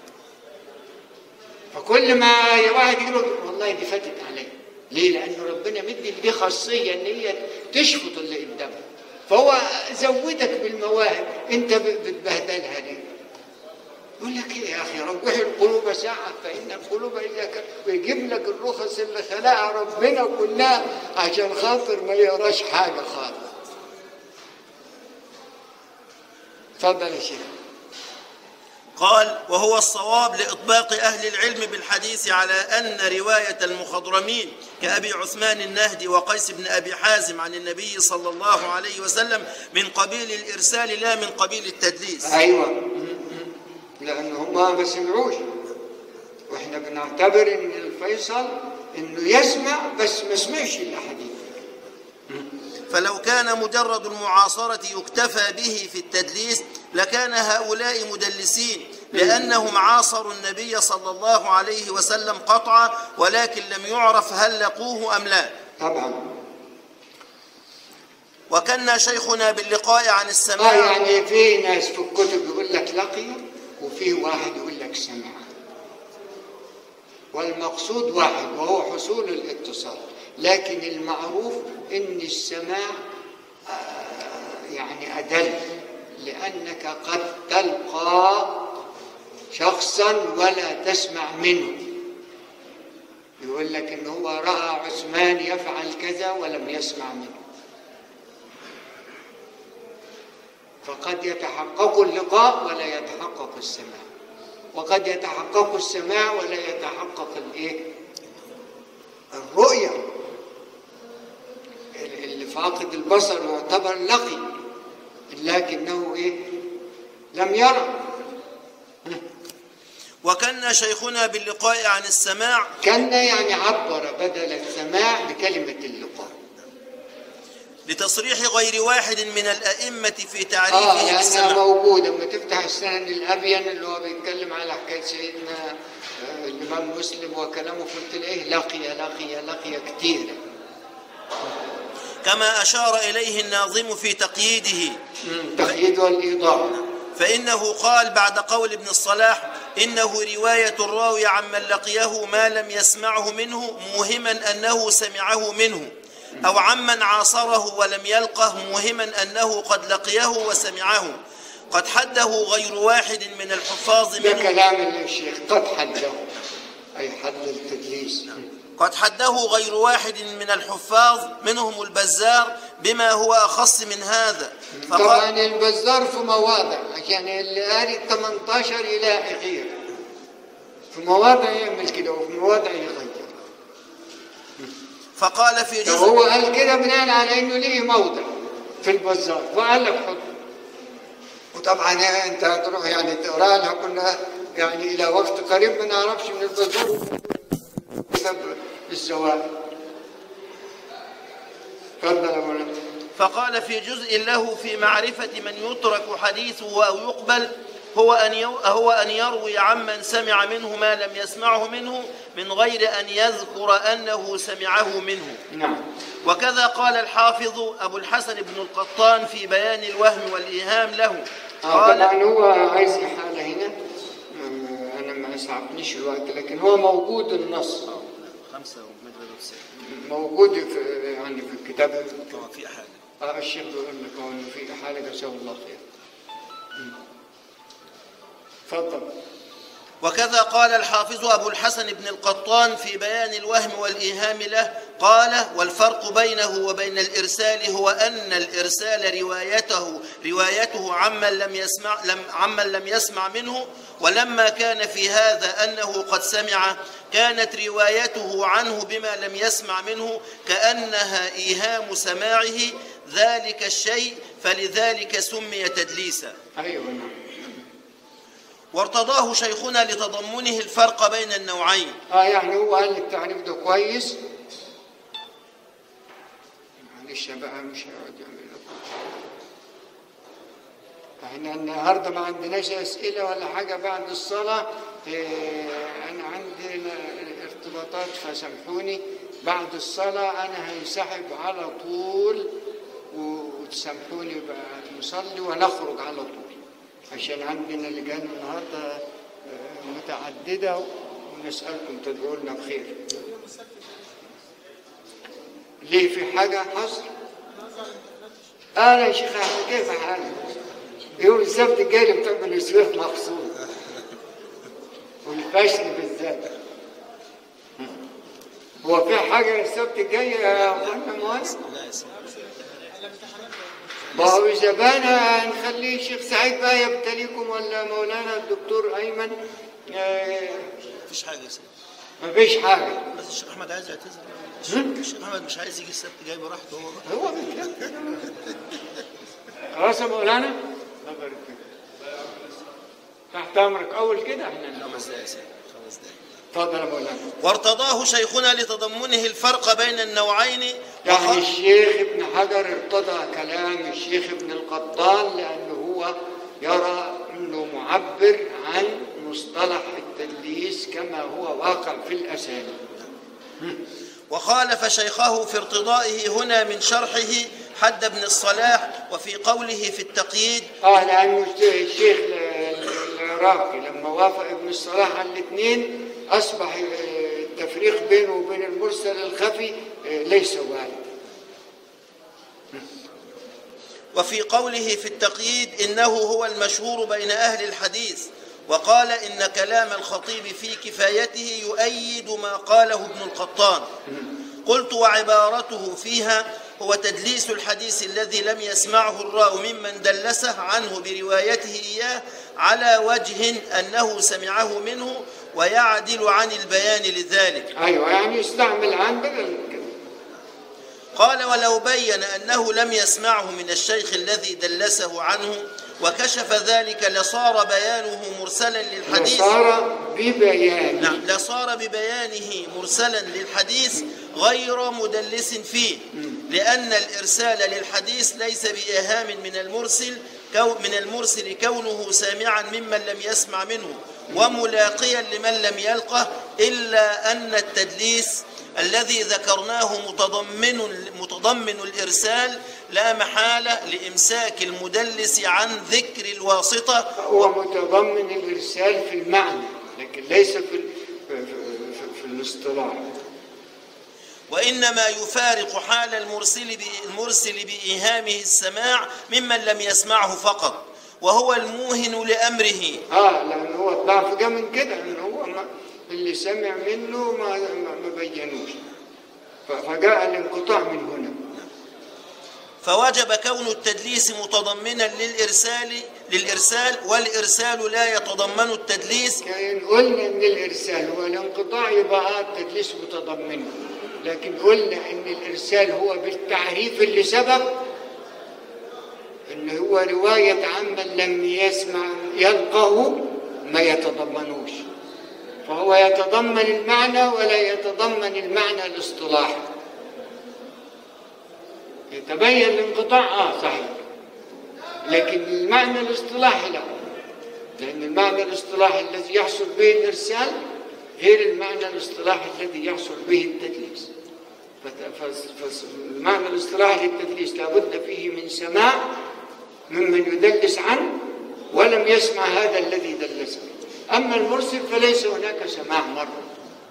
فكل ما يا واحد يقول له والله دي فاتت عليا ليه؟ لأن ربنا مدي دي خاصية إن هي تشفط اللي قدامك فهو زودك بالمواهب أنت ب- بتبهدلها ليه؟ يقول لك ايه يا اخي روحي القلوب ساعة فإن القلوب إذا كان ويجيب لك الرخص اللي خلقها ربنا كلها عشان خاطر ما يقراش حاجة خالص. اتفضل يا شيخ. قال وهو الصواب لإطباق أهل العلم بالحديث على أن رواية المخضرمين كأبي عثمان النهدي وقيس بن أبي حازم عن النبي صلى الله عليه وسلم من قبيل الإرسال لا من قبيل التدليس ايوه لان هم ما سمعوش واحنا بنعتبر ان الفيصل انه يسمع بس ما سمعش الاحاديث فلو كان مجرد المعاصرة يكتفى به في التدليس لكان هؤلاء مدلسين لأنهم عاصروا النبي صلى الله عليه وسلم قطعا ولكن لم يعرف هل لقوه أم لا طبعا وكنا شيخنا باللقاء عن اه السماع يعني في ناس في الكتب يقول لك لقي وفي واحد يقول لك سمع والمقصود واحد وهو حصول الاتصال لكن المعروف ان السماع آه، يعني ادل لانك قد تلقى شخصا ولا تسمع منه يقول لك ان هو راى عثمان يفعل كذا ولم يسمع منه فقد يتحقق اللقاء ولا يتحقق السماع وقد يتحقق السماع ولا يتحقق الايه الرؤية اللي فاقد البصر يعتبر لقي لكنه ايه لم يرى وكنا شيخنا باللقاء عن السماع كان يعني عبر بدل السماع بكلمة اللقاء لتصريح غير واحد من الأئمة في اه تعريفه لانها بالسماع موجوده لما تفتح السند الابين اللي هو بيتكلم على حكايه سيدنا آه، الامام مسلم وكلامه في تلاقيه لقي لقي لقي كثير كما أشار إليه الناظم في تقييده تقييد والايضاح فإنه قال بعد قول ابن الصلاح إنه رواية الراوي عمن لقيه ما لم يسمعه منه موهما أنه سمعه منه أو عمن عاصره ولم يلقه موهما أنه قد لقيه وسمعه قد حده غير واحد من الحفاظ ده منه كلام الشيخ قد حده اي حد التدليس قد حده غير واحد من الحفاظ منهم البزار بما هو أخص من هذا فقال طبعا البزار في مواضع عشان اللي قاري 18 يلاقي غير في مواضع يعمل كده وفي مواضع يغير فقال في جزء فهو قال كده بناء على انه ليه موضع في البزار فقال لك حط وطبعا انت هتروح يعني تقرا لها كنا يعني الى وقت قريب ما نعرفش من البزار بسبب الزواج تفضل يا مولانا فقال في جزء له في معرفة من يترك حديثه أو يقبل هو أن يو هو أن يروي عمن سمع منه ما لم يسمعه منه من غير أن يذكر أنه سمعه منه نعم وكذا قال الحافظ أبو الحسن بن القطان في بيان الوهم والإيهام له آه قال طبعا هو عايز حالة هنا آه، أنا ما يسعفنيش الوقت لكن هو موجود النص خمسة ومجلد وتسعين موجود في يعني في الكتاب في حاجة آه الشيخ بيقول لك هو إنه في حالة جزاه الله خير مم. تفضل وكذا قال الحافظ أبو الحسن بن القطان في بيان الوهم والإيهام له قال والفرق بينه وبين الإرسال هو أن الإرسال روايته روايته عمن لم يسمع لم عمن لم يسمع منه ولما كان في هذا أنه قد سمع كانت روايته عنه بما لم يسمع منه كأنها إيهام سماعه ذلك الشيء فلذلك سمي تدليسا أيوه نعم وارتضاه شيخنا لتضمنه الفرق بين النوعين اه يعني هو قال التعريف ده كويس معلش بقى مش هيقعد يعمل لكم احنا النهارده ما عندناش اسئله ولا حاجه بعد الصلاه إيه، انا عندي ارتباطات فسامحوني بعد الصلاه انا هنسحب على طول وتسامحوني بقى نصلي ونخرج على طول عشان عندنا لجان النهارده آه، متعدده ونسالكم تدعوا لنا بخير ليه في حاجه حصل انا يا شيخ احمد كيف حالك يوم السبت الجاي بتوع بني سويف مخصوص والفشل بالذات هو في حاجة السبت الجاي يا أخوانا موافق؟ لا يا سيدي ما هو إذا بان نخليه الشيخ سعيد بقى يبتليكم ولا مولانا الدكتور أيمن آه، مفيش حاجه يا سيدي مفيش حاجة بس الشيخ احمد عايز يعتذر الشيخ احمد مش عايز يجي السبت جاي براحته هو بقى. هو بالكلام خلاص يا مولانا الله يبارك فيك تحت أمرك أول كده احنا خمس دقايق يا سيدي خمس دقايق اتفضل يا مولانا وارتضاه شيخنا لتضمنه الفرق بين النوعين يعني وخ- الشيخ ابن حجر ارتضى كلام الشيخ ابن القطان لأنه هو يرى أنه معبر عن مصطلح التدليس كما هو واقع في الأساليب وخالف شيخه في ارتضائه هنا من شرحه حد ابن الصلاح وفي قوله في التقييد اه لأنه الشيخ العراقي لما وافق ابن الصلاح على الاثنين أصبح آه، التفريق بينه وبين المرسل الخفي آه، ليس واحد وفي قوله في التقييد إنه هو المشهور بين أهل الحديث وقال إن كلام الخطيب في كفايته يؤيد ما قاله ابن القطان قلت وعبارته فيها هو تدليس الحديث الذي لم يسمعه الراو ممن دلسه عنه بروايته إياه على وجه أنه سمعه منه ويعدل عن البيان لذلك أيوة يعني يستعمل عن بدل من كده قال ولو بين أنه لم يسمعه من الشيخ الذي دلسه عنه وكشف ذلك لصار بيانه مرسلا للحديث صار ببيان نعم لصار ببيانه مرسلا للحديث غير مدلس فيه لأن الإرسال للحديث ليس بإيهام من المرسل كو من المرسل كونه سامعا ممن لم يسمع منه وملاقيا لمن لم يلقه إلا أن التدليس الذي ذكرناه متضمن متضمن الإرسال لا محالة لإمساك المدلس عن ذكر الواسطة هو متضمن الإرسال في المعنى لكن ليس في ال- في, في, في الاصطلاح وإنما يفارق حال المرسل ب- المرسل بإيهامه السماع ممن لم يسمعه فقط وهو الموهن لأمره اه لأن هو الضعف جه من كده إن هو ما اللي سمع منه ما ما, ما بينوش ف- فجاء الانقطاع من هنا فوجب كون التدليس متضمنا للإرسال للإرسال والإرسال لا يتضمن التدليس كان قلنا ان الارسال هو الانقطاع يبقى آه التدليس متضمنه لكن قلنا ان الارسال هو بالتعريف اللي سبق ان هو روايه عمن لم يسمع يلقه ما يتضمنوش فهو يتضمن المعنى ولا يتضمن المعنى الاصطلاحي يتبين الانقطاع اه صحيح لكن المعنى الاصطلاحي لا لأن المعنى الاصطلاحي الذي يحصل به الإرسال غير المعنى الاصطلاحي الذي يحصل به التدليس فت- فس- فس- المعنى الاصطلاحي للتدليس لابد فيه من سماع ممن يدلس عنه ولم يسمع هذا الذي دلسه أما المرسل فليس هناك سماع مرة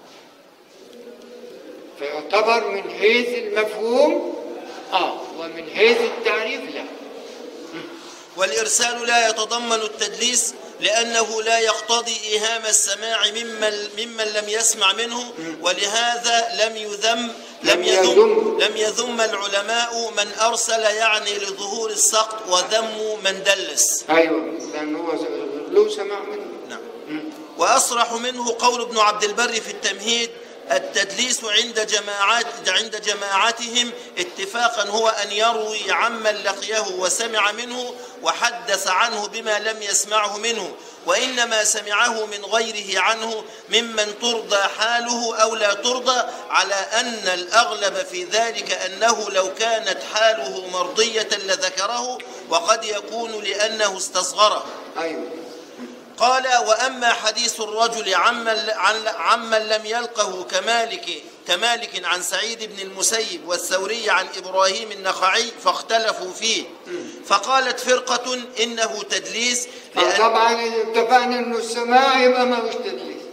فيعتبر من حيث المفهوم آه ومن حيث التعريف لا والإرسال لا يتضمن التدليس لأنه لا يقتضي إيهام السماع ممن ممن لم يسمع منه ولهذا لم يذم لم لم يذم يذم. لم يذم العلماء من أرسل يعني لظهور السقط وذموا من دلس أيوه لأنه هو له سماع منه نعم وأصرح منه قول ابن عبد البر في التمهيد التدليس عند جماعات عند جماعتهم اتفاقا هو أن يروي عمن لقيه وسمع منه وحدث عنه بما لم يسمعه منه وإنما سمعه من غيره عنه ممن ترضى حاله أو لا ترضى على أن الأغلب في ذلك أنه لو كانت حاله مرضية لذكره وقد يكون لأنه استصغره ايوه قال وأما حديث الرجل عمن, عن- عمن لم يلقه كمالك كمالك عن سعيد بن المسيب والثوري عن إبراهيم النخعي فاختلفوا فيه فقالت فرقة إنه تدليس لأن طبعا اتفقنا انه السماع يبقى ما مش تدليس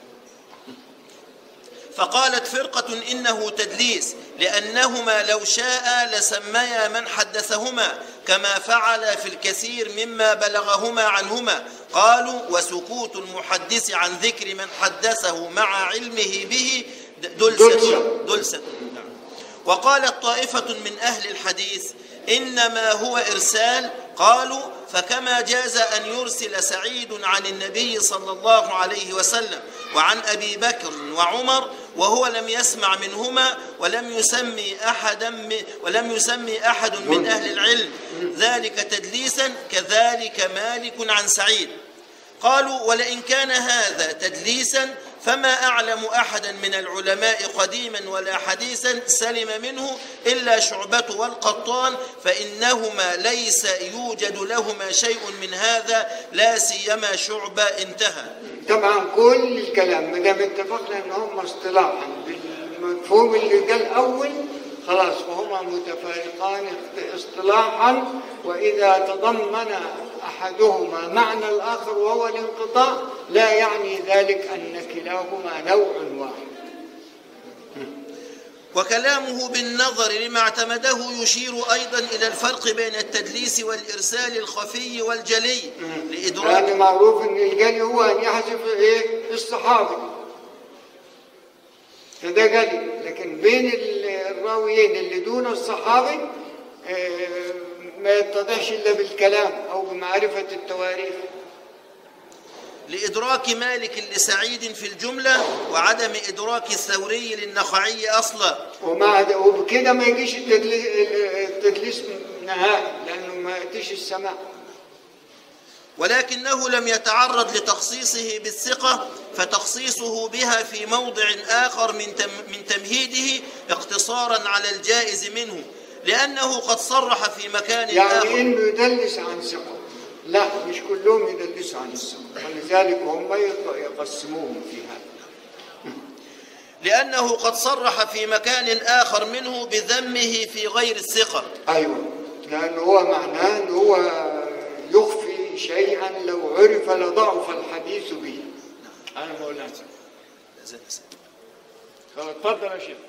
فقالت فرقة إنه تدليس لأنهما لو شاء لسميا من حدثهما كما فعل في الكثير مما بلغهما عنهما قالوا وسكوت المحدث عن ذكر من حدثه مع علمه به د- دلسة دلسة. دلسة نعم. وقالت طائفة من أهل الحديث إنما هو إرسال قالوا فكما جاز أن يرسل سعيد عن النبي صلى الله عليه وسلم وعن أبي بكر وعمر وهو لم يسمع منهما ولم يسمي أحدا من ولم يسمي أحد من أهل العلم ذلك تدليسا كذلك مالك عن سعيد قالوا ولئن كان هذا تدليسا فما أعلم أحدا من العلماء قديما ولا حديثا سلم منه إلا شعبة والقطان فإنهما ليس يوجد لهما شيء من هذا لا سيما شعبة انتهى طبعا كل الكلام ما دام اتفقنا ان هم اصطلاحا بالمفهوم اللي قال اول خلاص فهما متفارقان اصطلاحا واذا تضمن احدهما معنى الاخر وهو الانقطاع لا يعني ذلك ان كلاهما نوع واحد وكلامه بالنظر لما اعتمده يشير أيضا إلى الفرق بين التدليس والإرسال الخفي والجلي لإدراك لان معروف ان الجلي هو ان يحذف ايه الصحابي فده جلي لكن بين ال- الراويين اللي دون الصحابي آه، ما يتضحش الا بالكلام او بمعرفه التواريخ لإدراك مالك لسعيد في الجملة وعدم إدراك الثوري للنخعي أصلا ومع ده- وبكده ما يجيش التدليس, التدليس نهائي لانه ما ياتيش السماع ولكنه لم يتعرض لتخصيصه بالثقة فتخصيصه بها في موضع آخر من تم من تمهيده اقتصارا على الجائز منه لأنه قد صرح في مكان يعني آخر انه يدلس عن ثقه لا مش كلهم يدلسوا عن الثقه ولذلك هم يق- يقسموهم في هذا لأنه قد صرح في مكان آخر منه بذمه في غير الثقة ايوه لانه هو معناه انه هو يخفي شيئا لو عرف لضعف الحديث به انا مولانا خلاص اتفضل يا شيخ